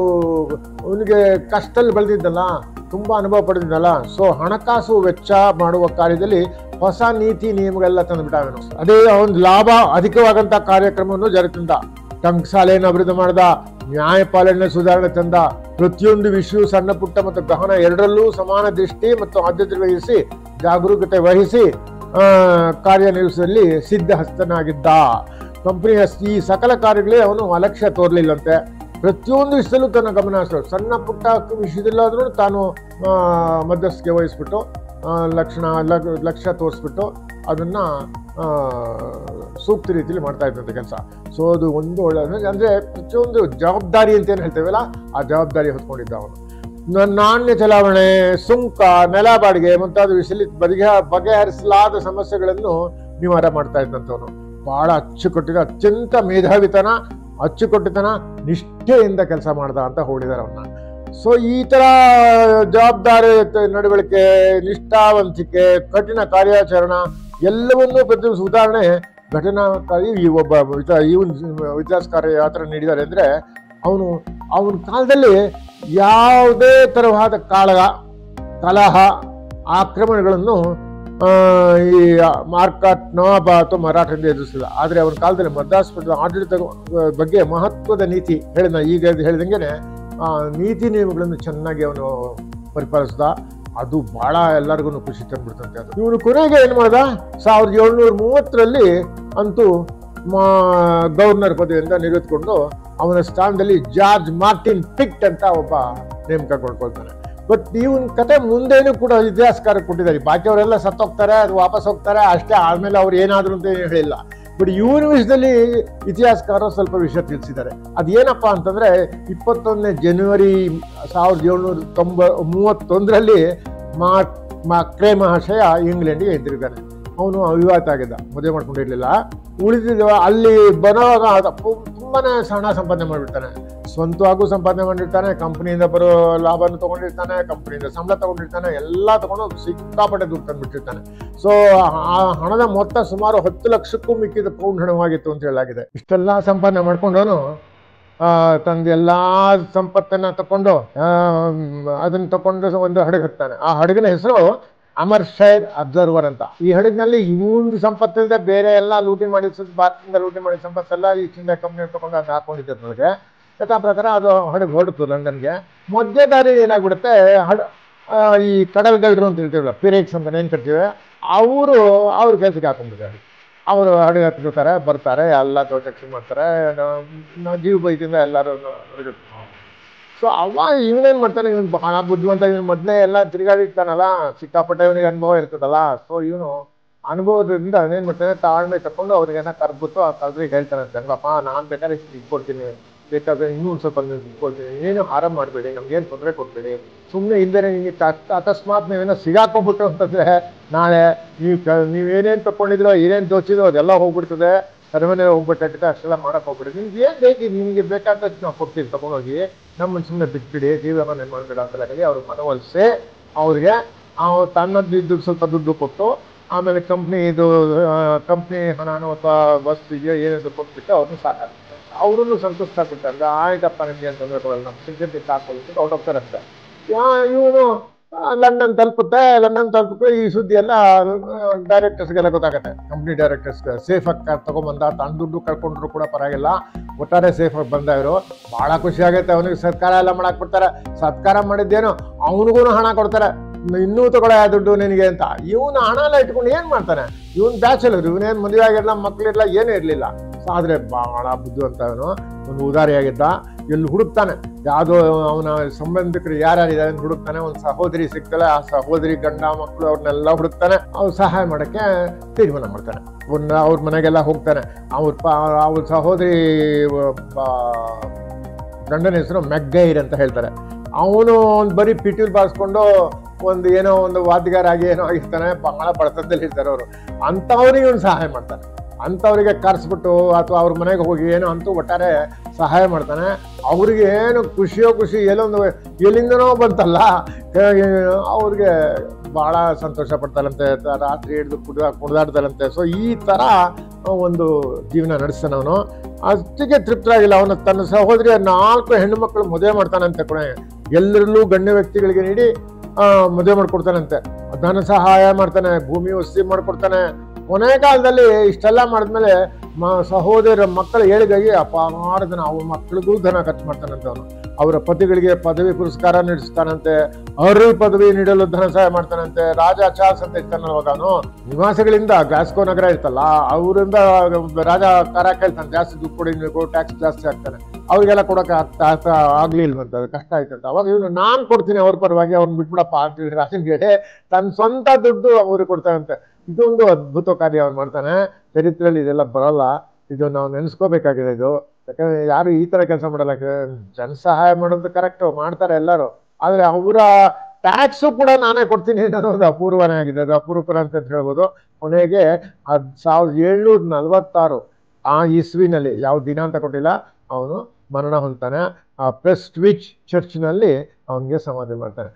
ಅವನಿಗೆ ಕಷ್ಟದಲ್ಲಿ ಬೆಳೆದಿದ್ದಲ್ಲ ತುಂಬಾ ಅನುಭವ ಪಡೆದಿದ್ದಲ್ಲ ಸೊ ಹಣಕಾಸು ವೆಚ್ಚ ಮಾಡುವ ಕಾರ್ಯದಲ್ಲಿ ಹೊಸ ನೀತಿ ನಿಯಮಗಳೆಲ್ಲ ತಂದುಬಿಟ್ಟ ಅವನು ಅದೇ ಒಂದು ಲಾಭ ಅಧಿಕವಾದಂತ ಕಾರ್ಯಕ್ರಮವನ್ನು ಜಾರಿ ತಂದ ಟಂಕಸಾಲೆಯನ್ನು ಅಭಿವೃದ್ಧಿ ಮಾಡ್ದ ನ್ಯಾಯಪಾಲನೆ ಸುಧಾರಣೆ ತಂದ ಪ್ರತಿಯೊಂದು ವಿಷಯವು ಸಣ್ಣ ಪುಟ್ಟ ಮತ್ತು ಗಹನ ಎರಡರಲ್ಲೂ ಸಮಾನ ದೃಷ್ಟಿ ಮತ್ತು ಆದ್ಯತೆ ವಹಿಸಿ ಜಾಗರೂಕತೆ ವಹಿಸಿ ಆ, ಕಾರ್ಯನಿರ್ವಹಿಸುವಲ್ಲಿ ಸಿದ್ಧಹಸ್ತನಾಗಿದ್ದ ಕಂಪನಿಯ ಈ ಸಕಲ ಕಾರ್ಯಗಳೇ ಅವನು ಅಲಕ್ಷ್ಯ ತೋರ್ಲಿಲ್ಲಂತೆ ಪ್ರತಿಯೊಂದು ವಿಷಯದಲ್ಲೂ ತನ್ನ ಗಮನ ಹರಿಸೋದು. ಸಣ್ಣ ಪುಟ್ಟ ವಿಷಯದಲ್ಲಾದ್ರೂ ತಾನು ಆ, ಮಧ್ಯಸ್ಥಿಕೆ ವಹಿಸ್ಬಿಟ್ಟು ಆ, ಲಕ್ಷಣ ಲಕ್- ಲಕ್ಷ್ಯ ತೋರಿಸ್ಬಿಟ್ಟು ಅದನ್ನ ಆ, ಸೂಕ್ತ ರೀತಿಯಲ್ಲಿ ಮಾಡ್ತಾ ಇದ್ದಂತೆ ಕೆಲಸ ಸೊ ಅದು ಒಂದು ಒಳ್ಳೆ ಅಂದ್ರೆ ಪ್ರತಿಯೊಂದು ಜವಾಬ್ದಾರಿ ಅಂತ ಏನು ಹೇಳ್ತೇವಲ್ಲ ಆ ಜವಾಬ್ದಾರಿ ಹೊತ್ಕೊಂಡಿದ್ದ ಅವನು ನ- ನಾಣ್ಯ ಚಲಾವಣೆ ಸುಂಕ ನೆಲ ಬಾಡಿಗೆ ಮುಂತಾದ ವಿಷಯದಲ್ಲಿ ಬಗೆಹ ಬಗೆಹರಿಸಲಾದ ಸಮಸ್ಯೆಗಳನ್ನು ನಿವಾರ ಮಾಡ್ತಾ ಇದ್ದಂಥವನು ಬಹಳ ಅಚ್ಚುಕಟ್ಟಿನ ಅತ್ಯಂತ ಮೇಧಾವಿತನ ಅಚ್ಚುಕಟ್ಟುತನ ನಿಷ್ಠೆಯಿಂದ ಕೆಲಸ ಮಾಡ್ದ ಅಂತ ಹೊಗಳಿದ್ದಾರೆ ಅವನ್ನ ಸೊ ಈ ತರ ಜವಾಬ್ದಾರಿ ನಡವಳಿಕೆ ನಿಷ್ಠಾವಂತಿಕೆ ಕಠಿಣ ಕಾರ್ಯಾಚರಣ ಎಲ್ಲವನ್ನೂ ಪ್ರತಿಬಿಂಬಿಸುವ ಉದಾಹರಣೆ ಘಟನಾಕಾರಿ ಈ ಒಬ್ಬ ಇತ- ಇವನ್ ಇತಿಹಾಸಕಾರ ಯಾವ ಥರ ನೀಡಿದ್ದಾರೆ ಅಂದ್ರೆ ಅವನು ಅವನ ಕಾಲದಲ್ಲಿ ಯಾವುದೇ ತರವಾದ ಕಾಳಗ ಕಲಹ ಆಕ್ರಮಣಗಳನ್ನು ಆ, ಈ ಮಾರ್ಕಾಟ್ ನವಾಬ ಅಥವಾ ಮರಾಠರಿಂದ ಎದುರಿಸಿದ ಆದರೆ ಅವನ ಕಾಲದಲ್ಲಿ ಮದ್ರಾಸ್ಪದ ಆಡಳಿತ ಬಗ್ಗೆ ಮಹತ್ವದ ನೀತಿ ಹೇಳಿದ ಈಗ ಹೇಳಿದಂಗೆನೆ ಆ ನೀತಿ ನಿಯಮಗಳನ್ನು ಚೆನ್ನಾಗಿ ಅವನು ಪರಿಪಾಲಿಸಿದ ಅದು ಬಹಳ ಎಲ್ಲರಿಗೂ ಖುಷಿ ತಂದ್ಬಿಡ್ತಂತೆ ಅದು ಇವನು ಕೊನೆಗೆ ಏನ್ ಮಾಡ್ದ ಸಾವಿರದ ಏಳ್ನೂರ ಮೂವತ್ತರಲ್ಲಿ ಅಂತೂ ಗವರ್ನರ್ ಪದವಿಯಿಂದ ನಿವೃತ್ತಕೊಂಡು ಅವನ ಸ್ಥಾನದಲ್ಲಿ ಜಾರ್ಜ್ ಮಾರ್ಟಿನ್ ಪಿಕ್ಟ್ ಅಂತ ಒಬ್ಬ ನೇಮಕ ಕೊಡ್ಕೊಳ್ತಾನೆ ಬಟ್ ಇವನ್ ಕತೆ ಮುಂದೇನು ಕೂಡ ಇತಿಹಾಸಕಾರ ಕೊಟ್ಟಿದ್ದಾರೆ ಬಾಕಿಯವರೆಲ್ಲ ಸತ್ತೋಗ್ತಾರೆ ಅದು ವಾಪಸ್ ಹೋಗ್ತಾರೆ ಅಷ್ಟೇ ಆದ್ಮೇಲೆ ಅವ್ರು ಏನಾದ್ರು ಅಂತ ಏನು ಹೇಳಿಲ್ಲ ಬಟ್ ಇವನ ವಿಷಯದಲ್ಲಿ ಇತಿಹಾಸಕಾರ ಸ್ವಲ್ಪ ವಿಷಯ ತಿಳಿಸಿದ್ದಾರೆ ಅದೇನಪ್ಪ ಅಂತಂದ್ರೆ ಇಪ್ಪತ್ತೊಂದನೇ ಜನವರಿ ಸಾವಿರದ ಏಳ್ನೂರ ತೊಂಬ ಮೂವತ್ತೊಂದರಲ್ಲಿ ಮಾ ಮಕ್ರೆ ಮಹಾಶಯ ಇಂಗ್ಲೆಂಡ್ಗೆ ಹಿಂದಿರುಗಾನೆ ಅವನು ಅವಿವಾಹಿತ ಆಗಿದ್ದ ಮದುವೆ ಮಾಡ್ಕೊಂಡಿರ್ಲಿಲ್ಲ ಉಳಿದಿದ್ದ ಅಲ್ಲಿ ಬರೋವಾಗ ಆತ ಪು- ತುಂಬಾನೇ ಹಣ ಸಂಪಾದನೆ ಮಾಡಿಬಿಡ್ತಾನೆ ಸ್ವಂತವಾಗೂ ಸಂಪಾದನೆ ಮಾಡಿರ್ತಾನೆ ಕಂಪ್ನಿಯಿಂದ ಬರೋ ಲಾಭನ ತಗೊಂಡಿರ್ತಾನೆ ಕಂಪ್ನಿಯಿಂದ ಸಂಬಳ ತಗೊಂಡಿರ್ತಾನೆ ಎಲ್ಲ ತಗೊಂಡು ಸಿಕ್ಕಾಪಟ್ಟೆ ದುಡ್ಡು ತಂದ್ಬಿಟ್ಟಿರ್ತಾನೆ ಸೊ ಆ ಹಣದ ಮೊತ್ತ ಸುಮಾರು ಹತ್ತು ಲಕ್ಷಕ್ಕೂ ಮಿಕ್ಕಿದ ಪೌಂಡ್ ಹಣವಾಗಿತ್ತು ಅಂತ ಹೇಳಲಾಗಿದೆ ಇಷ್ಟೆಲ್ಲ ಸಂಪಾದನೆ ಮಾಡ್ಕೊಂಡವನು ತಂದ ಎಲ್ಲ ಸಂಪತ್ತನ್ನ ತಕೊಂಡು ಆ, ಅದನ್ನ ತಕೊಂಡು ಒಂದು ಹಡಗು ಹತ್ತಾನೆ ಆ ಹಡಗಿನ ಹೆಸರು ಅಮರ್ ಶೈರ್ ಅಬ್ಸರ್ವರ್ ಅಂತ ಈ ಹಡಗಿನಲ್ಲಿ ಇವೊಂದು ಸಂಪತ್ತಿಲ್ಲದೆ ಬೇರೆ ಎಲ್ಲ ಲೂಟಿ ಮಾಡಿ ಭಾರತದಿಂದ ಲೂಟಿ ಮಾಡಿದ ಸಂಪತ್ತೆಲ್ಲ ಈ ಚಿನ್ನ ಕಂಪ್ನಿ ತಗೊಂಡು ಅದನ್ನ ಹಾಕೊಂಡಿದ್ದೆ ನನಗೆ ಯಥಾ ಪ್ರಕಾರ ಅದು ಹಡಗು ಹೊರಡ್ತು ಲಂಡನ್ಗೆ ಮಧ್ಯ ದಾರಿ ಏನಾಗ್ಬಿಡುತ್ತೆ ಹಡ ಆ, ಈ ಕಡಲ್ಗಳ್ರು ಅಂತ ಹೇಳ್ತೀವಲ್ಲ ಪಿರೇಕ್ಸ್ ಅಂತ ಏನು ಕರಿತೀವಿ ಅವರು ಅವ್ರ ಕೆಲಸಕ್ಕೆ ಹಾಕೊಂಡ್ಬಿಡ್ತಾರೆ ಅವರು ಹಡಗು ಹತ್ತಿರ್ತಾರೆ ಬರ್ತಾರೆ ಎಲ್ಲ ತೋಟಕ್ಕೆ ಮಾಡ್ತಾರೆ ನಾವು- ನಾವು ಜೀವ ಬೈದಿಂದ ಎಲ್ಲರೂ ಸೊ ಅವ ಇವನೇನ್ ಮಾಡ್ತಾನೆ ಇವನು ಬಹಳ ಬುದ್ಧಿವಂತ ಇವನು ಮೊದಲೇ ಎಲ್ಲ ತಿರುಗಾಡಿರ್ತಾನಲ್ಲ ಸಿಕ್ಕಾಪಟ್ಟೆ ಇವನಿಗೆ ಅನುಭವ ಇರ್ತದಲ್ಲ ಸೊ ಇವನು ಅನುಭವದಿಂದ ಅವನೇನ್ ಮಾಡ್ತಾನೆ ತಾಳ್ಮೆ ತಕೊಂಡು ಅವ್ರಿಗೆಲ್ಲ ಕರ್ಬಿಟ್ಟು ಆ ಕಲ್ರಿಗೆ ಹೇಳ್ತಾನೆ ಅಪ್ಪ ನಾನು ಬೇಕಾದ್ರೆ ಇಷ್ಟು ಇಟ್ಕೊಡ್ತೀನಿ ಬೇಕಾದ್ರೆ ಇನ್ನೂ ಒಂದ್ ಸ್ವಲ್ಪ ನೀವು ಇಟ್ಕೊಡ್ತೀನಿ ಏನು ಆರಾಮ ಮಾಡಬೇಡಿ ನಮ್ಗೇನು ತೊಂದರೆ ಕೊಡ್ಬೇಡಿ ಸುಮ್ಮನೆ ಇಲ್ದೇ ನಿಮಗೆ ಅಕಸ್ಮಾತ್ ನೀವೇನೋ ಸಿಗಾಕೊಂಡ್ಬಿಟ್ಟು ಅಂತಂದ್ರೆ ನಾಳೆ ನೀವು ಕ- ನೀವೇನೇನು ತಗೊಂಡಿದ್ರೋ ಏನೇನು ದೋಚಿದ್ರೋ ಅದೆಲ್ಲ ಹೋಗ್ಬಿಡ್ತದೆ ಅರಮನೆ ಹೋಗ್ಬಿಟ್ಟೆ ಅಷ್ಟೆಲ್ಲ ಮಾಡಕ್ ಹೋಗ್ಬಿಡಿ ನಿಮ್ಗೆ ಏನ್ ಬೇಕು ನಿಮಗೆ ಬೇಕಾದಷ್ಟು ನಾವು ಕೊಡ್ತೀವಿ ತಗೊಂಡೋಗಿ ನಮ್ಮನ್ನ ಸುಮ್ಮನೆ ಬಿಟ್ಬಿಡಿ ಜೀವನ ಏನು ಮಾಡ್ಬೇಡ ಅಂತ ಹೇಳಿ ಅವ್ರ ಮನವೊಲಿಸಿ ಅವ್ರಿಗೆ ಅವ್ರು ತನ್ನ ದುಡ್ಡು ಸ್ವಲ್ಪ ದುಡ್ಡು ಕೊಟ್ಟು ಆಮೇಲೆ ಕಂಪ್ನಿ ಇದು ಕಂಪ್ನಿ ಹಣನೋ ಅಥವಾ ವಸ್ತು ಇದೆಯೋ ಏನಾದ್ರು ಕೊಟ್ಬಿಟ್ಟು ಅವ್ರನ್ನ ಸಾಕಾಗ್ತದೆ ಅವ್ರನ್ನು ಸಂತುಷ್ಟ ಆಗ್ಬಿಟ್ಟಾರೆ ಆಯ್ತಪ್ಪ ನಿಮ್ಗೆ ಏನು ತೊಂದರೆ ಕೊಡಲ್ಲ ನಮ್ಮ ಸಿದ್ಧತೆ ಸಾಕೊಳ್ಬಿಟ್ಟು ಔಟ್ ಹೋಗ್ತಾರಂತೆ ಇವನು ಲಂಡನ್ ತಲುಪುತ್ತೆ ಲಂಡನ್ ತಲುಪುತ್ತೆ ಈ ಸುದ್ದಿ ಎಲ್ಲ ಡೈರೆಕ್ಟರ್ಸ್ಗೆಲ್ಲ ಗೊತ್ತಾಗುತ್ತೆ ಕಂಪ್ನಿ ಡೈರೆಕ್ಟರ್ಸ್ ಸೇಫ್ ಆಗಿ ತಗೊಂಬಂದ ತನ್ನ ದುಡ್ಡು ಕಳ್ಕೊಂಡ್ರು ಕೂಡ ಪರವಾಗಿಲ್ಲ ಒಟ್ಟಾರೆ ಸೇಫ್ ಆಗಿ ಬಂದ ಇವರು ಬಹಳ ಖುಷಿ ಆಗುತ್ತೆ ಅವನಿಗೆ ಸರ್ಕಾರ ಎಲ್ಲ ಮಾಡಕ್ ಬಿಡ್ತಾರೆ ಸತ್ಕಾರ ಮಾಡಿದ್ದೇನು ಅವನಿಗೂ ಹಣ ಕೊಡ್ತಾರೆ ಇನ್ನೂ ತಗೊಳ್ಳ ದುಡ್ಡು ನಿನಗೆ ಅಂತ ಇವನು ಹಣ ಎಲ್ಲ ಇಟ್ಕೊಂಡು ಏನ್ ಮಾಡ್ತಾನೆ ಇವನ್ ಬ್ಯಾಚಲರ್ ಇವನೇನ್ ಮದುವೆ ಆಗಿರಲ್ಲ ಮಕ್ಳಿರ್ಲಿಲ್ಲ ಏನೂ ಇರ್ಲಿಲ್ಲ ಸೊ ಆದ್ರೆ ಬಹಳ ಬುದ್ಧಿವಂತ ಅವನು ಒಂದು ಉದಾರಿಯಾಗಿದ್ದ ಎಲ್ಲಿ ಹುಡುಕ್ತಾನೆ ಯಾವುದೋ ಅವನ ಸಂಬಂಧಿಕರು ಯಾರ್ಯಾರಿದ್ದಾರೆ ಅಂತ ಹುಡುಕ್ತಾನೆ ಒಂದು ಸಹೋದರಿ ಸಿಗ್ತಾಳೆ ಆ ಸಹೋದರಿ ಗಂಡ ಮಕ್ಕಳು ಅವ್ರನ್ನೆಲ್ಲ ಹುಡುಕ್ತಾನೆ ಅವ್ರು ಸಹಾಯ ಮಾಡಕ್ಕೆ ತೀರ್ಮಾನ ಮಾಡ್ತಾನೆ ಅವ್ರನ್ನ ಅವ್ರ ಮನೆಗೆಲ್ಲ ಹೋಗ್ತಾನೆ ಅವ್ರ ಪ ಅವ್ರ ಸಹೋದರಿ ಒಬ್ಬ ಗಂಡನ ಹೆಸರು ಮೆಗ್ಗೈರ್ ಅಂತ ಹೇಳ್ತಾರೆ ಅವನು ಒಂದು ಬರೀ ಪಿಟೀಲ್ ಬಾರಿಸ್ಕೊಂಡು ಒಂದು ಏನೋ ಒಂದು ವಾದ್ಯಗಾರ ಆಗಿ ಏನೋ ಆಗಿರ್ತಾನೆ ಬಹಳ ಬಡತನದಲ್ಲಿ ಇರ್ತಾರೆ ಅವರು ಅಂಥವ್ರಿಗೆ ಇವನು ಸಹಾಯ ಮಾಡ್ತಾನೆ ಅಂಥವ್ರಿಗೆ ಕರೆಸ್ಬಿಟ್ಟು ಅಥವಾ ಅವ್ರ ಮನೆಗೆ ಹೋಗಿ ಏನೋ ಅಂತೂ ಒಟ್ಟಾರೆ ಸಹಾಯ ಮಾಡ್ತಾನೆ ಅವ್ರಿಗೆ ಏನು ಖುಷಿಯೋ ಖುಷಿ ಎಲ್ಲೊಂದು ಎಲ್ಲಿಂದನೋ ಬಂತಲ್ಲ ಕ- ಅವ್ರಿಗೆ ಬಹಳ ಸಂತೋಷ ಪಡ್ತಾರಂತೆ ತ- ರಾತ್ರಿ ಹಿಡಿದು ಕುಡ ಕುಡ್ದಾಡ್ತಾರಂತೆ ಸೊ ಈ ಥರ ಒಂದು ಜೀವನ ನಡೆಸ್ತಾನೆ ಅವನು ಅಷ್ಟಿಗೆ ತೃಪ್ತರಾಗಿಲ್ಲ ಅವನು ತನ್ನ ಸಹೋದರಿಯ ನಾಲ್ಕು ಹೆಣ್ಣು ಮಕ್ಕಳು ಮದುವೆ ಮಾಡ್ತಾನಂತೆ ಕೊನೆ ಎಲ್ಲರಲ್ಲೂ ಗಣ್ಯ ವ್ಯಕ್ತಿಗಳಿಗೆ ನೀಡಿ ಆ, ಮದುವೆ ಮಾಡ್ಕೊಡ್ತಾನಂತೆ ಧನ ಸಹಾಯ ಮಾಡ್ತಾನೆ ಭೂಮಿ ವಸತಿ ಮಾಡ್ಕೊಡ್ತಾನೆ ಕೊನೆ ಕಾಲದಲ್ಲಿ ಇಷ್ಟೆಲ್ಲ ಮಾಡಿದ್ಮೇಲೆ ಮ ಸಹೋದರ ಮಕ್ಕಳ ಏಳಿಗೆಗೆ ಅಪಾರ ಧನ ಅವ್ರ ಮಕ್ಕಳಿಗೂ ಧನ ಖರ್ಚು ಮಾಡ್ತಾನಂತೆ ಅವನು ಅವರ ಪತಿಗಳಿಗೆ ಪದವಿ ಪುರಸ್ಕಾರ ನೀಡಿಸ್ತಾನಂತೆ ಅರ್ಲ್ ಪದವಿ ನೀಡಲು ಧನ ಸಹಾಯ ಮಾಡ್ತಾನಂತೆ ರಾಜ ಚಾರ್ಲ್ಸ್ ಅಂತ ಇರ್ತಾನಲ್ಲ ಅವಾಗ ಅವನು ನಿವಾಸಿಗಳಿಂದ ಗ್ಲಾಸ್ಕೋ ನಗರ ಇರ್ತಲ್ಲ ಅವರಿಂದ ರಾಜ ಕರ ಕೇಳ್ತಾನೆ ಜಾಸ್ತಿ ದುಡ್ಡು ಕೊಡಿ ಟ್ಯಾಕ್ಸ್ ಜಾಸ್ತಿ ಆಗ್ತಾನೆ ಅವ್ರಿಗೆಲ್ಲ ಕೊಡಕ್ಕೆ ಆಗ್ತಾ ಆಗ್ತಾ ಆಗ್ಲಿಲ್ವಂತ ಅದು ಕಷ್ಟ ಆಯ್ತಂತ ಅವಾಗ ಇವನು ನಾನ್ ಕೊಡ್ತೀನಿ ಅವ್ರ ಪರವಾಗಿ ಅವ್ರನ್ನ ಬಿಟ್ಬಿಡಪ್ಪ ಅಂತ ರಾಜನ್ಗೆ ತನ್ನ ಸ್ವಂತ ದುಡ್ಡು ಅವ್ರಿಗೆ ಕೊಡ್ತಾನಂತೆ ಇದೊಂದು ಅದ್ಭುತ ಕಾರ್ಯ ಅವ್ನು ಮಾಡ್ತಾನೆ ಚರಿತ್ರೆಯಲ್ಲಿ ಇದೆಲ್ಲ ಬರಲ್ಲ ಇದು ನಾವು ನೆನೆಸ್ಕೋಬೇಕಾಗಿದೆ ಇದು ಯಾಕಂದ್ರೆ ಯಾರು ಈ ತರ ಕೆಲಸ ಮಾಡಲ್ಲ ಜನ ಸಹಾಯ ಮಾಡೋದು ಕರೆಕ್ಟ್ ಮಾಡ್ತಾರೆ ಎಲ್ಲರೂ ಆದ್ರೆ ಅವರ ಟ್ಯಾಕ್ಸು ಕೂಡ ನಾನೇ ಕೊಡ್ತೀನಿ ಅನ್ನೋದು ಅಪೂರ್ವನೇ ಆಗಿದೆ ಅದು ಅಪೂರ್ವಕರ ಅಂತ ಹೇಳ್ಬೋದು ಕೊನೆಗೆ ಅದ್ ಸಾವಿರದ ಏಳ್ನೂರ ನಲವತ್ತಾರು ಆ ಇಸ್ವಿನಲ್ಲಿ ಯಾವ ದಿನ ಅಂತ ಕೊಟ್ಟಿಲ್ಲ ಅವನು ಮರಣ ಹೊಂದ್ತಾನೆ ಆ ಪ್ರೆಸ್ಟ್ವಿಚ್ ಚರ್ಚ್ನಲ್ಲಿ ಅವನಿಗೆ ಸಮಾಧಿ ಮಾಡ್ತಾನೆ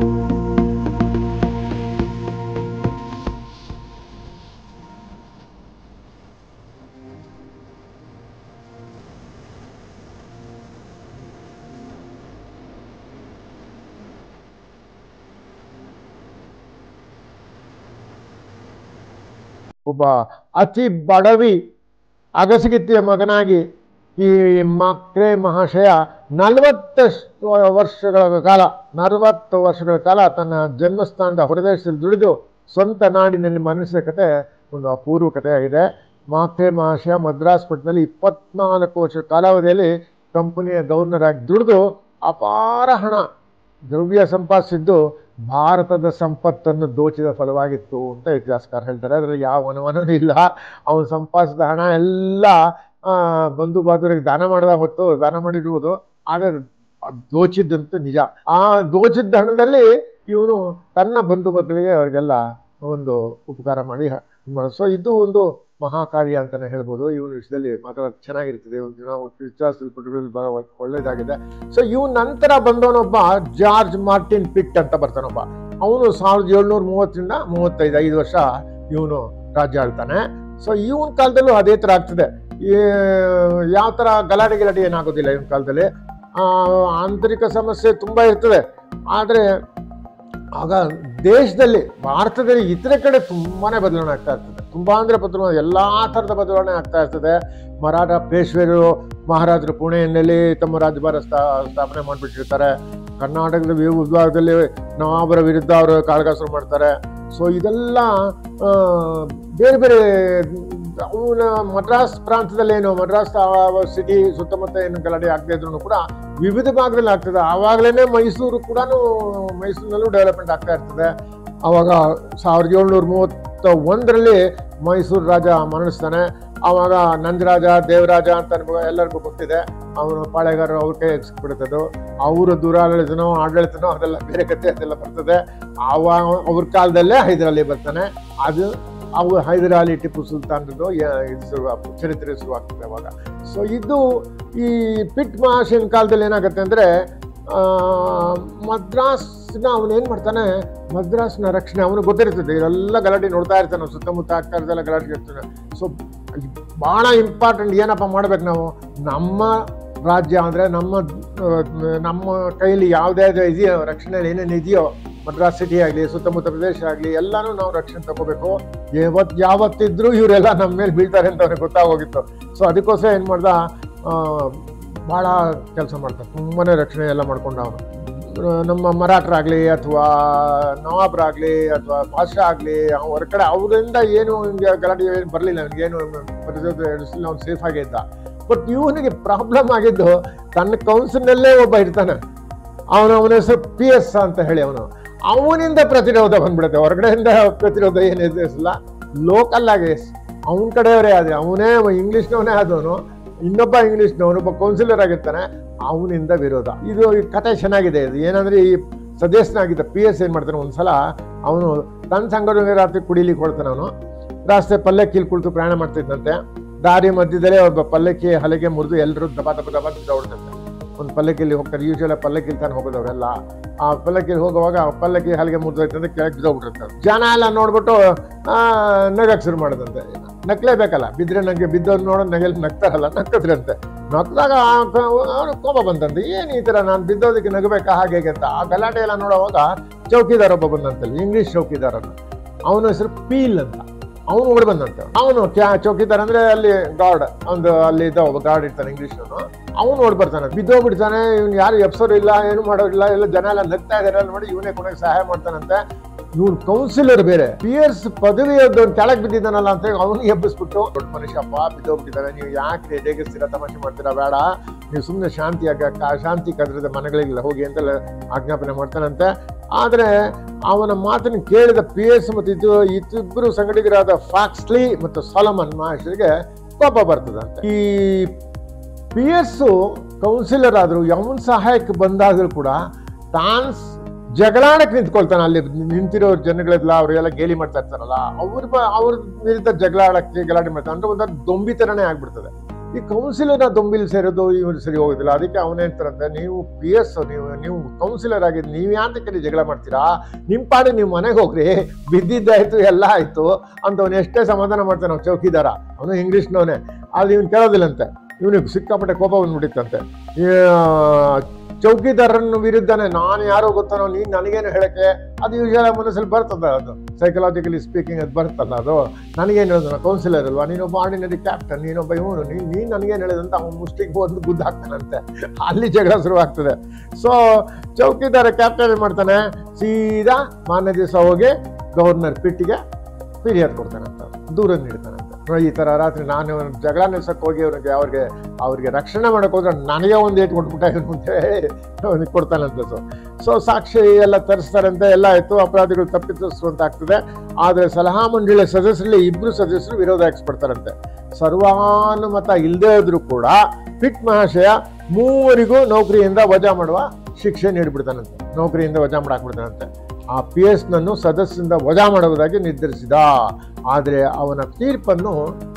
ಒಬ್ಬ ಅತಿ ಬಡವಿ ಅಗಸಗಿತ್ತಿಯ ಮಗನಾಗಿ ಈ ಮಕ್ರೆ ಮಹಾಶಯ ನಲವತ್ತಷ್ಟು ವರ್ಷಗಳ ಕಾಲ ನಲವತ್ತು ವರ್ಷಗಳ ಕಾಲ ತನ್ನ ಜನ್ಮಸ್ಥಾನದ ಹೊರದೇಶದಲ್ಲಿ ದುಡಿದು ಸ್ವಂತ ನಾಡಿನಲ್ಲಿ ಮರಣಿಸಿದ ಕತೆ ಒಂದು ಅಪೂರ್ವ ಕಥೆಯಾಗಿದೆ ಮಾಕ್ರೆ ಮಹಾಶಯ ಮದ್ರಾಸ್ ಪಟ್ಟಣದಲ್ಲಿ ಇಪ್ಪತ್ನಾಲ್ಕು ವರ್ಷ ಕಾಲಾವಧಿಯಲ್ಲಿ ಕಂಪನಿಯ ಗವರ್ನರ್ ಆಗಿ ದುಡಿದು ಅಪಾರ ಹಣ ದ್ರವ್ಯ ಸಂಪಾದಿಸಿದ್ದು ಭಾರತದ ಸಂಪತ್ತನ್ನು ದೋಚಿದ ಫಲವಾಗಿತ್ತು ಅಂತ ಇತಿಹಾಸಕಾರ ಹೇಳ್ತಾರೆ ಅದರಲ್ಲಿ ಯಾವ ಅನುಮಾನವೂ ಇಲ್ಲ ಅವನು ಸಂಪಾದಿಸಿದ ಹಣ ಎಲ್ಲ ಆ, ಬಂಧು ಬಾಂಧವರಿಗೆ ದಾನ ಮಾಡಿದ ಹೊತ್ತು ದಾನ ಮಾಡಿರುವುದು ಆದರೆ ಅದ್ ದೋಚಿದ್ದಂತೂ ನಿಜ ಆ ದೋಚಿದ್ದ ಹಣದಲ್ಲಿ ಇವನು ತನ್ನ ಬಂಧು ಬಾಂಧವರಿಗೆ ಅವರಿಗೆಲ್ಲ ಒಂದು ಉಪಕಾರ ಮಾಡಿ ಸೊ ಇದು ಒಂದು ಮಹಾ ಕಾರ್ಯ ಅಂತಾನೆ ಹೇಳ್ಬೋದು ಇವನ ವಿಷಯದಲ್ಲಿ ಮಾತಾಡೋದು ಚೆನ್ನಾಗಿರ್ತದೆ ಒಂದು ದಿನ ಇತಿಹಾಸದಲ್ಲಿ ಪುಟಗಳಲ್ಲಿ ಬಹಳ ಒಳ್ಳೇದಾಗಿದೆ ಸೊ ಇವ್ ನಂತರ ಬಂದವನೊಬ್ಬ ಜಾರ್ಜ್ ಮಾರ್ಟಿನ್ ಪಿಟ್ ಅಂತ ಬರ್ತಾನೊಬ್ಬ ಅವನು ಸಾವಿರದ ಏಳ್ನೂರ ಮೂವತ್ತರಿಂದ ಮೂವತ್ತೈದು ಐದು ವರ್ಷ ಇವನು ರಾಜ್ಯ ಆಳ್ತಾನೆ ಸೊ ಇವನ್ ಕಾಲದಲ್ಲೂ ಅದೇ ತರ ಆಗ್ತದೆ ಯಾವ ತರ ಗಲಾಟೆ ಗಿಲಾಟೆ ಏನಾಗೋದಿಲ್ಲ ಇವನ್ ಕಾಲದಲ್ಲಿ ಆ, ಆಂತರಿಕ ಸಮಸ್ಯೆ ತುಂಬಾ ಇರ್ತದೆ ಆದ್ರೆ ಆಗ ದೇಶದಲ್ಲಿ ಭಾರತದಲ್ಲಿ ಇತರ ಕಡೆ ತುಂಬಾನೇ ಬದಲಾವಣೆ ಆಗ್ತಾ ಇರ್ತದೆ ತುಂಬಾ ಅಂದ್ರೆ ಬದಲಾವಣೆ ಎಲ್ಲಾ ತರದ ಬದಲಾವಣೆ ಆಗ್ತಾ ಇರ್ತದೆ ಮರಾಠ ಪೇಶ್ವೆರು ಮಹಾರಾಜರು ಪುಣೆಯಲ್ಲಿ ತಮ್ಮ ರಾಜ್ಯಭಾರ ಸ್ಥಾ ಸ್ಥಾಪನೆ ಮಾಡಿಬಿಟ್ಟಿರ್ತಾರೆ ಕರ್ನಾಟಕದ ವಿವಿಧ ವಿಭಾಗದಲ್ಲಿ ನವಾಬರ ವಿರುದ್ಧ ಅವರು ಕಾಳಗಾಸರು ಮಾಡ್ತಾರೆ ಸೊ ಇದೆಲ್ಲ ಆ, ಬೇರೆ ಬೇರೆ ಅವನ ಮದ್ರಾಸ್ ಪ್ರಾಂತದಲ್ಲಿ ಏನು ಮದ್ರಾಸ್ ಸಿಟಿ ಸುತ್ತಮುತ್ತ ಏನು ಗಲಾಟೆ ಆಗದೆ ಇದ್ರು ಕೂಡ ವಿವಿಧ ಭಾಗದಲ್ಲಿ ಆಗ್ತದೆ ಆವಾಗಲೇ ಮೈಸೂರು ಕೂಡ ಮೈಸೂರಿನಲ್ಲೂ ಡೆವಲಪ್ಮೆಂಟ್ ಆಗ್ತಾ ಇರ್ತದೆ ಅವಾಗ ಸಾವಿರದ ಏಳ್ನೂರ ಮೂವತ್ತ ಒಂದರಲ್ಲಿ ಮೈಸೂರು ರಾಜ ಮರಣಿಸ್ತಾನೆ ಆವಾಗ ನಂಜರಾಜ ದೇವರಾಜ ಅಂತ ಅನ್ಭವ ಎಲ್ಲರಿಗೂ ಗೊತ್ತಿದೆ ಅವನು ಪಾಳೆಗಾರರು ಅವ್ರ ಕೈ ಸಿಕ್ಬಿಡ್ತದ್ದು ಅವರ ದುರಾಡಳಿತನೋ ಆಡಳಿತನೋ ಅದೆಲ್ಲ ಬೇರೆ ಕತೆ ಅದೆಲ್ಲ ಬರ್ತದೆ ಆವಾಗ ಅವ್ರ ಕಾಲದಲ್ಲೇ ಹೈದರಾಲಿ ಬರ್ತಾನೆ ಅದು ಅವು ಹೈದರಾಲಿ ಟಿಪ್ಪು ಸುಲ್ತಾನ್ರದ್ದು ಯ- ಇದು ಶುರು ಚರಿತ್ರೆ ಶುರುವಾಗ್ತದೆ ಅವಾಗ ಸೊ ಇದು ಈ ಪಿಟ್ ಮಹಾಶಯನ ಕಾಲದಲ್ಲಿ ಏನಾಗುತ್ತೆ ಅಂದ್ರೆ ಆ, ಮದ್ರಾಸ್ನ ಅವನು ಏನ್ ಮಾಡ್ತಾನೆ ಮದ್ರಾಸ್ನ ರಕ್ಷಣೆ ಅವನು ಗೊತ್ತಿರ್ತದೆ ಇದೆಲ್ಲ ಗಲಾಟೆ ನೋಡ್ತಾ ಇರ್ತಾನೆ ಅವ್ನು ಸುತ್ತಮುತ್ತ ಆಗ್ತಾ ಇರೋದೆಲ್ಲ ಗಲಾಟೆ ಇರ್ತಾನೆ ಸೊ ಬಹಳ ಇಂಪಾರ್ಟೆಂಟ್ ಏನಪ್ಪ ಮಾಡ್ಬೇಕು ನಾವು ನಮ್ಮ ರಾಜ್ಯ ಅಂದ್ರೆ ನಮ್ಮ ಆ, ನಮ್ಮ ಕೈಯಲ್ಲಿ ಯಾವುದೇ ಇದೆಯೋ ರಕ್ಷಣೆ ಏನೇನು ಇದೆಯೋ ಮದ್ರಾಸ್ ಸಿಟಿ ಆಗಲಿ ಸುತ್ತಮುತ್ತ ಪ್ರದೇಶ ಆಗಲಿ ಎಲ್ಲಾನು ನಾವು ರಕ್ಷಣೆ ತಗೋಬೇಕು ಯಾವತ್ ಯಾವತ್ತಿದ್ರೂ ಇವರೆಲ್ಲ ನಮ್ಮ ಮೇಲೆ ಬೀಳ್ತಾರೆ ಅಂತ ಅವ್ರಿಗೆ ಗೊತ್ತಾಗೋಗಿತ್ತು ಸೊ ಅದಕ್ಕೋಸ್ಕರ ಏನು ಮಾಡ್ದ ಆ, ಭಾಳ ಕೆಲಸ ಮಾಡ್ತಾರೆ ತುಂಬಾನೇ ರಕ್ಷಣೆ ಎಲ್ಲ ಮಾಡ್ಕೊಂಡ ಅವನು ನಮ್ಮ ಮರಾಠರಾಗ್ಲಿ ಅಥವಾ ನವಾಬ್ರಾಗ್ಲಿ ಅಥವಾ ಭಾಷಾ ಆಗಲಿ ಹೊರ ಕಡೆ ಅವರಿಂದ ಏನು ಹಿಂಗೆ ಗಲಾಟೆ ಏನು ಬರಲಿಲ್ಲ ಅವನಿಗೇನು ಪರಿಸ್ಥಿತಿ ಎದುರಿಸಲಿಲ್ಲ ಅವ್ನು ಸೇಫ್ ಆಗೇ ಇದ್ದ ಬಟ್ ಇವನಿಗೆ ಪ್ರಾಬ್ಲಮ್ ಆಗಿದ್ದು ತನ್ನ ಕೌನ್ಸಿಲ್ನಲ್ಲೇ ಒಬ್ಬ ಇರ್ತಾನೆ ಅವನ ಅವನ ಹೆಸರು ಪಿ ಎಸ್ ಅಂತ ಹೇಳಿ ಅವನು ಅವನಿಂದ ಪ್ರತಿರೋಧ ಬಂದ್ಬಿಡುತ್ತೆ ಹೊರಗಡೆಯಿಂದ ಪ್ರತಿರೋಧ ಏನು ಎದುರಿಸಲ್ಲ ಲೋಕಲ್ ಆಗಿ ಅವನ ಕಡೆಯವರೇ ಆದ್ರೆ ಅವನೇ ಇಂಗ್ಲಿಷ್ನವನೇ ಆದವನು ಇನ್ನೊಬ್ಬ ಇಂಗ್ಲಿಷ್ನವನು ಒಬ್ಬ ಕೌನ್ಸಿಲರ್ ಆಗಿರ್ತಾನೆ ಅವನಿಂದ ವಿರೋಧ ಇದು ಈ ಕತೆ ಚೆನ್ನಾಗಿದೆ ಇದು ಏನಂದ್ರೆ ಈ ಸದಸ್ಯನಾಗಿದ್ದ ಪಿ ಎಸ್ ಏನ್ ಮಾಡ್ತಾನೆ ಒಂದ್ಸಲ ಅವನು ತನ್ನ ಸಂಘಟನೆಗೆ ರಾತ್ರಿ ಕುಡಿಲಿಕ್ಕೆ ಕೊಡ್ತಾನೆ ಅವನು ರಾಸ್ತೆ ಪಲ್ಲಕ್ಕಿಲಿ ಕುಳಿತು ಪ್ರಯಾಣ ಮಾಡ್ತಿದ್ದಂತೆ ದಾರಿ ಮಧ್ಯದಲ್ಲೇ ಒಬ್ಬ ಪಲ್ಲಕ್ಕಿ ಹಲಗೆ ಮುರಿದು ಎಲ್ಲರೂ ದಬ ದಬ ದಬ ಬಿದ್ದೋಡ್ತಂತೆ ಒಂದು ಪಲ್ಲಕ್ಕಿಲಿ ಹೋಗ್ತಾರೆ ಯೂಶುವಲ್ ಪಲ್ಲಕ್ಕಿಲಿ ತಾನು ಹೋಗೋದವರೆಲ್ಲ ಆ ಪಲ್ಲಕ್ಕಿಲಿ ಹೋಗುವಾಗ ಆ ಪಲ್ಲಕ್ಕಿ ಹಲಗೆ ಮುರಿದೋಯ್ತಂದ್ರೆ ಕೆಳಗೆ ಬಿದ್ದೋಗ್ಬಿಟ್ಟಿರ್ತಾರೆ ಜನ ಎಲ್ಲ ನೋಡ್ಬಿಟ್ಟು ಆ, ನಗಕ್ ಶುರು ಮಾಡೋದಂತೆ ನಕ್ಲೇಬೇಕಲ್ಲ ಬಿದ್ರೆ ನಂಗೆ ಬಿದ್ದವ್ರು ನೋಡೋದು ನಗೆಲ್ ನಗ್ತಾರಲ್ಲ ನಕ್ಕದ್ರಂತೆ ನಕ್ದಾಗ ಅವನು ಕೋಪ ಬಂತಂತೆ ಏನ್ ಈ ತರ ನಾನು ಬಿದ್ದೋದಕ್ಕೆ ನಗಬೇಕಾ ಹಾಗೆ ಹೀಗೆ ಅಂತ ಆ ಗಲಾಟೆ ಎಲ್ಲ ನೋಡುವಾಗ ಚೌಕಿದಾರ ಒಬ್ಬ ಬಂದಂತಲ್ಲಿ ಇಂಗ್ಲಿಷ್ ಚೌಕಿದಾರನ ಅವನ ಹೆಸರು ಪೀಲ್ ಅಂತ ಅವನು ಓಡಿ ಬಂದಂತೆ ಅವನು ಕ್ಯಾ ಚೌಕಿದಾರ್ ಅಂದ್ರೆ ಅಲ್ಲಿ ಗಾರ್ಡ್ ಒಂದು ಅಲ್ಲಿ ಇದ್ದ ಒಬ್ಬ ಗಾರ್ಡ್ ಇರ್ತಾನೆ ಇಂಗ್ಲಿಷ್ ಅವನು ಓಡಿ ಬರ್ತಾನೆ ಬಿದ್ದೋಗ್ಬಿಡ್ತಾನೆ ಇವ್ನು ಯಾರು ಎಪ್ಸೋರು ಇಲ್ಲ ಏನು ಮಾಡೋದಿಲ್ಲ ಎಲ್ಲ ಜನ ಎಲ್ಲ ನಗ್ತಾ ಇದಾರೆ ಅಲ್ಲಿ ನೋಡಿ ಇವನೇ ಕೊನೆಗೆ ಸಹಾಯ ಮಾಡ್ತಾನಂತೆ ಇವ್ನು ಕೌನ್ಸಿಲರ್ ಬೇರೆ ಪಿ ಎಸ್ ಪದವಿ ಕೆಳಗೆ ಬಿದ್ದಿದ್ದಾನಲ್ಲ ಅಂತ ಅವನು ಎಬ್ಬಿಸ್ಬಿಟ್ಟು ದೊಡ್ಡ ಮನುಷ್ಯಪ್ಪ ಬಿದ್ದೋಗ್ಬಿಟ್ಟಿದ್ದಾರೆ ನೀವು ಯಾಕೆ ರೇಗಿಸ್ತೀರಾ ತಮಾಷೆ ಮಾಡ್ತೀರಾ ಬೇಡ ನೀವು ಸುಮ್ಮನೆ ಶಾಂತಿಯಾಗ ಕಾ- ಶಾಂತಿ ಕದ್ರದ ಮನೆಗಳಿಗೆಲ್ಲ ಹೋಗಿ ಅಂತೆಲ್ಲ ಆಜ್ಞಾಪನೆ ಮಾಡ್ತಾನಂತೆ ಆದರೆ ಅವನ ಮಾತನ್ನು ಕೇಳಿದ ಪಿ ಎಸ್ ಮತ್ತು ಇದು ಇಬ್ಬರು ಸಂಘಟಕರಾದ ಫಾಕ್ಸ್ಲಿ ಮತ್ತು ಸಾಲಮನ್ ಮಹರ್ಷಿಗೆ ಕೋಪ ಬರ್ತದಂತೆ ಈ ಪಿ ಎಸ್ ಕೌನ್ಸಿಲರ್ ಆದರೂ ಅವನ ಸಹಾಯಕ್ಕೆ ಬಂದಾಗಲೂ ಕೂಡ ತಾನು ಜಗಳಾಡಕ್ಕೆ ನಿಂತ್ಕೊಳ್ತಾನೆ ಅಲ್ಲಿ ನಿಂತಿರೋ ಜನಗಳೆಲ್ಲ ಅವರೆಲ್ಲ ಗೇಲಿ ಮಾಡ್ತಾ ಇರ್ತಾರಲ್ಲ ಅವ್ರ ಬ- ಅವ್ರ ವಿರುದ್ಧ ಜಗಳ ಆಡಕ್ಕೆ ಗಲಾಟೆ ಮಾಡ್ತಾನೆ ಅಂದ್ರೆ ಒಂಥರ ದೊಂಬಿ ಥರನೇ ಆಗ್ಬಿಡ್ತದೆ ಈ ಕೌನ್ಸಿಲರ್ ದೊಂಬಿಲ್ ಸೇರೋದು ಇವ್ರು ಸರಿ ಹೋಗೋದಿಲ್ಲ ಅದಕ್ಕೆ ಅವನೇಂತಾರಂತೆ ನೀವು ಪಿ ಎಸ್ ನೀವು ನೀವು ಕೌನ್ಸಿಲರ್ ಆಗಿದ್ದು ನೀವು ಯಾಂತಕ್ಕೆ ಜಗಳ ಮಾಡ್ತೀರಾ ನಿಮ್ಮ ಪಾಡಿ ನೀವು ಮನೆಗೆ ಹೋಗ್ರಿ ಬಿದ್ದಿದ್ದಾಯ್ತು ಎಲ್ಲ ಆಯ್ತು ಅಂತ ಅವನು ಎಷ್ಟೇ ಸಮಾಧಾನ ಮಾಡ್ತಾನೆ ಅವ್ನು ಚೌಕಿದಾರ ಅವನು ಇಂಗ್ಲೀಷ್ನವನೇ ಅಲ್ಲಿ ಇವ್ನು ಕೇಳೋದಿಲ್ಲಂತೆ ಇವನಿಗೆ ಸಿಕ್ಕಾಪಟ್ಟೆ ಕೋಪ ಬಂದ್ಬಿಟ್ಟಿತ್ತಂತೆ ಈ, ಚೌಕಿದಾರನ ವಿರುದ್ಧನೇ ನಾನು ಯಾರೋ ಗೊತ್ತಾನೋ ನೀನು ನನಗೇನು ಹೇಳಕ್ಕೆ ಅದು ಯೂಶಲ್ ಮನಸ್ಸಲ್ಲಿ ಬರ್ತದ ಅದು ಸೈಕಲಾಜಿಕಲಿ ಸ್ಪೀಕಿಂಗ್ ಅದು ಬರ್ತಲ್ಲ ಅದು ನನಗೇನು ಹೇಳೋದು ಕೌನ್ಸಿಲರ್ ಅಲ್ವಾ ನೀನೊಬ್ಬ ಆರ್ಡಿನರಿ ಕ್ಯಾಪ್ಟನ್ ನೀನೊಬ್ಬ ಇವನು ನೀನು ನೀನು ನನಗೇನು ಹೇಳೋದಂತ ಅವ್ನು ಮುಷ್ಟಿಗೆ ಒಂದು ಗುದ್ದು ಹಾಕ್ತಾನಂತೆ ಅಲ್ಲಿ ಜಗಳ ಶುರುವಾಗ್ತದೆ ಸೊ ಚೌಕಿದಾರ ಕ್ಯಾಪ್ಟನ್ ಮಾಡ್ತಾನೆ ಸೀದಾ ಮಾನ್ಯ ದಿವಸ ಹೋಗಿ ಗವರ್ನರ್ ಪಿಟ್ಟಿಗೆ ಫಿರ್ಯಾದ್ ಕೊಡ್ತಾನಂತ ದೂರ ನೀಡ್ತಾನಂತ ನೋಡಿ, ಈ ಥರ ರಾತ್ರಿ ನಾನು ಜಗಳ ನಿಲ್ಸಕ್ಕೆ ಹೋಗಿ ಅವ್ರಿಗೆ ಅವ್ರಿಗೆ ಅವ್ರಿಗೆ ರಕ್ಷಣೆ ಮಾಡಕ್ ಹೋದ್ರೆ ನನಗೆ ಒಂದು ಏಟ್ ಕೊಟ್ಬಿಟ್ಟ ಇವನು ಅಂತ ಹೇಳಿ ಅವನಿಗೆ ಕೊಡ್ತಾನಂತ ಸೊ ಸೊ ಸಾಕ್ಷಿ ಎಲ್ಲ ತರಿಸ್ತಾರಂತೆ ಎಲ್ಲ ಆಯ್ತು ಅಪರಾಧಿಗಳು ತಪ್ಪಿತಸ್ಥರು ಅಂತ ಆಗ್ತದೆ ಆದರೆ ಸಲಹಾ ಮಂಡಳಿಯ ಸದಸ್ಯರಲ್ಲಿ ಇಬ್ರು ಸದಸ್ಯರು ವಿರೋಧ ಹಾಕ್ಸ್ಬಿಡ್ತಾರಂತೆ ಸರ್ವಾನುಮತ ಇಲ್ಲದೇ ಇದ್ರೂ ಕೂಡ ಪಿಟ್ ಮಹಾಶಯ ಮೂವರಿಗೂ ನೌಕರಿಯಿಂದ ವಜಾ ಮಾಡುವ ಶಿಕ್ಷೆ ನೀಡಿಬಿಡ್ತಾನಂತೆ ನೌಕರಿಯಿಂದ ವಜಾ ಮಾಡಾಕ್ಬಿಡ್ತಾನಂತೆ ಆ ಪಿ ಎಸ್ ನನ್ನು ಸದಸ್ಯರಿಂದ ವಜಾ ಮಾಡುವುದಾಗಿ ನಿರ್ಧರಿಸಿದ ಆದರೆ ಅವನ ತೀರ್ಪನ್ನು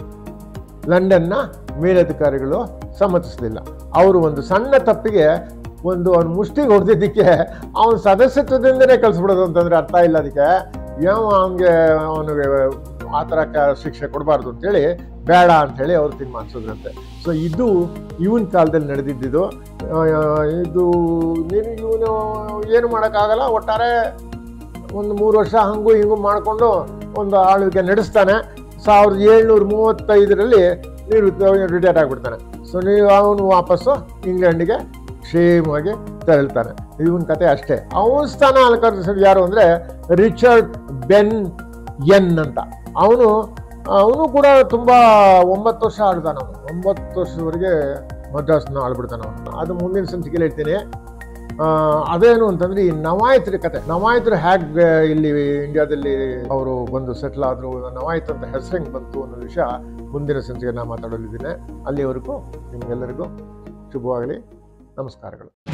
ಲಂಡನ್ನ ಮೇಲಧಿಕಾರಿಗಳು ಸಮ್ಮತಿಸಲಿಲ್ಲ ಅವರು ಒಂದು ಸಣ್ಣ ತಪ್ಪಿಗೆ ಒಂದು ಅವನು ಮುಷ್ಟಿಗೆ ಹೊಡೆದಿದ್ದಕ್ಕೆ ಅವನ ಸದಸ್ಯತ್ವದಿಂದನೇ ಕಳಿಸ್ಬಿಡೋದು ಅಂತಂದ್ರೆ ಅರ್ಥ ಇಲ್ಲ ಅದಕ್ಕೆ ಯಾವ ಅವನಿಗೆ ಅವನಿಗೆ ಆ ಥರ ಕ- ಶಿಕ್ಷೆ ಕೊಡಬಾರ್ದು ಅಂತೇಳಿ ಬೇಡ ಅಂಥೇಳಿ ಅವ್ರು ತೀರ್ಮಾನಿಸಿದ್ರಂತೆ ಸೊ ಇದು ಇವನ್ ಕಾಲದಲ್ಲಿ ನಡೆದಿದ್ದು ಆ, ಇದು ನೀನು ಇವನು ಏನು ಮಾಡೋಕ್ಕಾಗಲ್ಲ ಒಟ್ಟಾರೆ ಒಂದು ಮೂರು ವರ್ಷ ಹಂಗೂ ಹಿಂಗೂ ಮಾಡಿಕೊಂಡು ಒಂದು ಆಳ್ವಿಕೆ ನಡೆಸ್ತಾನೆ ಸಾವಿರದ ಏಳ್ನೂರ ಮೂವತ್ತೈದರಲ್ಲಿ ನಿವೃತ್ತ ರಿಟೈರ್ ಆಗಿಬಿಡ್ತಾನೆ ಸೊ ನೀವು ಅವನು ವಾಪಸ್ಸು ಇಂಗ್ಲೆಂಡಿಗೆ ಕ್ಷೇಮವಾಗಿ ತೆರಳ್ತಾನೆ ಇವನ್ ಕತೆ ಅಷ್ಟೇ ಅವನ ಸ್ಥಾನ ಅಲಂಕರಿಸಿದ ಯಾರು ಅಂದರೆ ರಿಚರ್ಡ್ ಬೆನ್ ಎನ್ ಅಂತ ಅವನು ಅವನು ಕೂಡ ತುಂಬ ಒಂಬತ್ತು ವರ್ಷ ಆಳ್ತಾನೆ ಅವನು ಒಂಬತ್ತು ವರ್ಷದವರೆಗೆ ಮದ್ರಾಸ್ನ ಆಳ್ಬಿಡ್ತಾನೆ ಅವನು ಅದು ಮುಂದಿನ ಸಂಚಿಕೆಯಲ್ಲಿ ಹೇಳ್ತೀನಿ ಆ, ಅದೇನು ಅಂತಂದ್ರೆ ಈ ನವಾಯತರ ಕತೆ ನವಾಯತರು ಹೇಗೆ ಇಲ್ಲಿ ಇಂಡಿಯಾದಲ್ಲಿ ಅವರು ಬಂದು ಸೆಟ್ಲ್ ಆದ್ರು ನವಾಯತ್ ಅಂತ ಹೆಸರು ಹೆಂಗೆ ಬಂತು ಅನ್ನೋ ವಿಷಯ ಮುಂದಿನ ಸಂಚಿಕೆ ನಾನು ಮಾತಾಡಲಿದ್ದೀನಿ ಅಲ್ಲಿವರೆಗೂ ನಿಮಗೆಲ್ಲರಿಗೂ ಶುಭವಾಗಲಿ ನಮಸ್ಕಾರಗಳು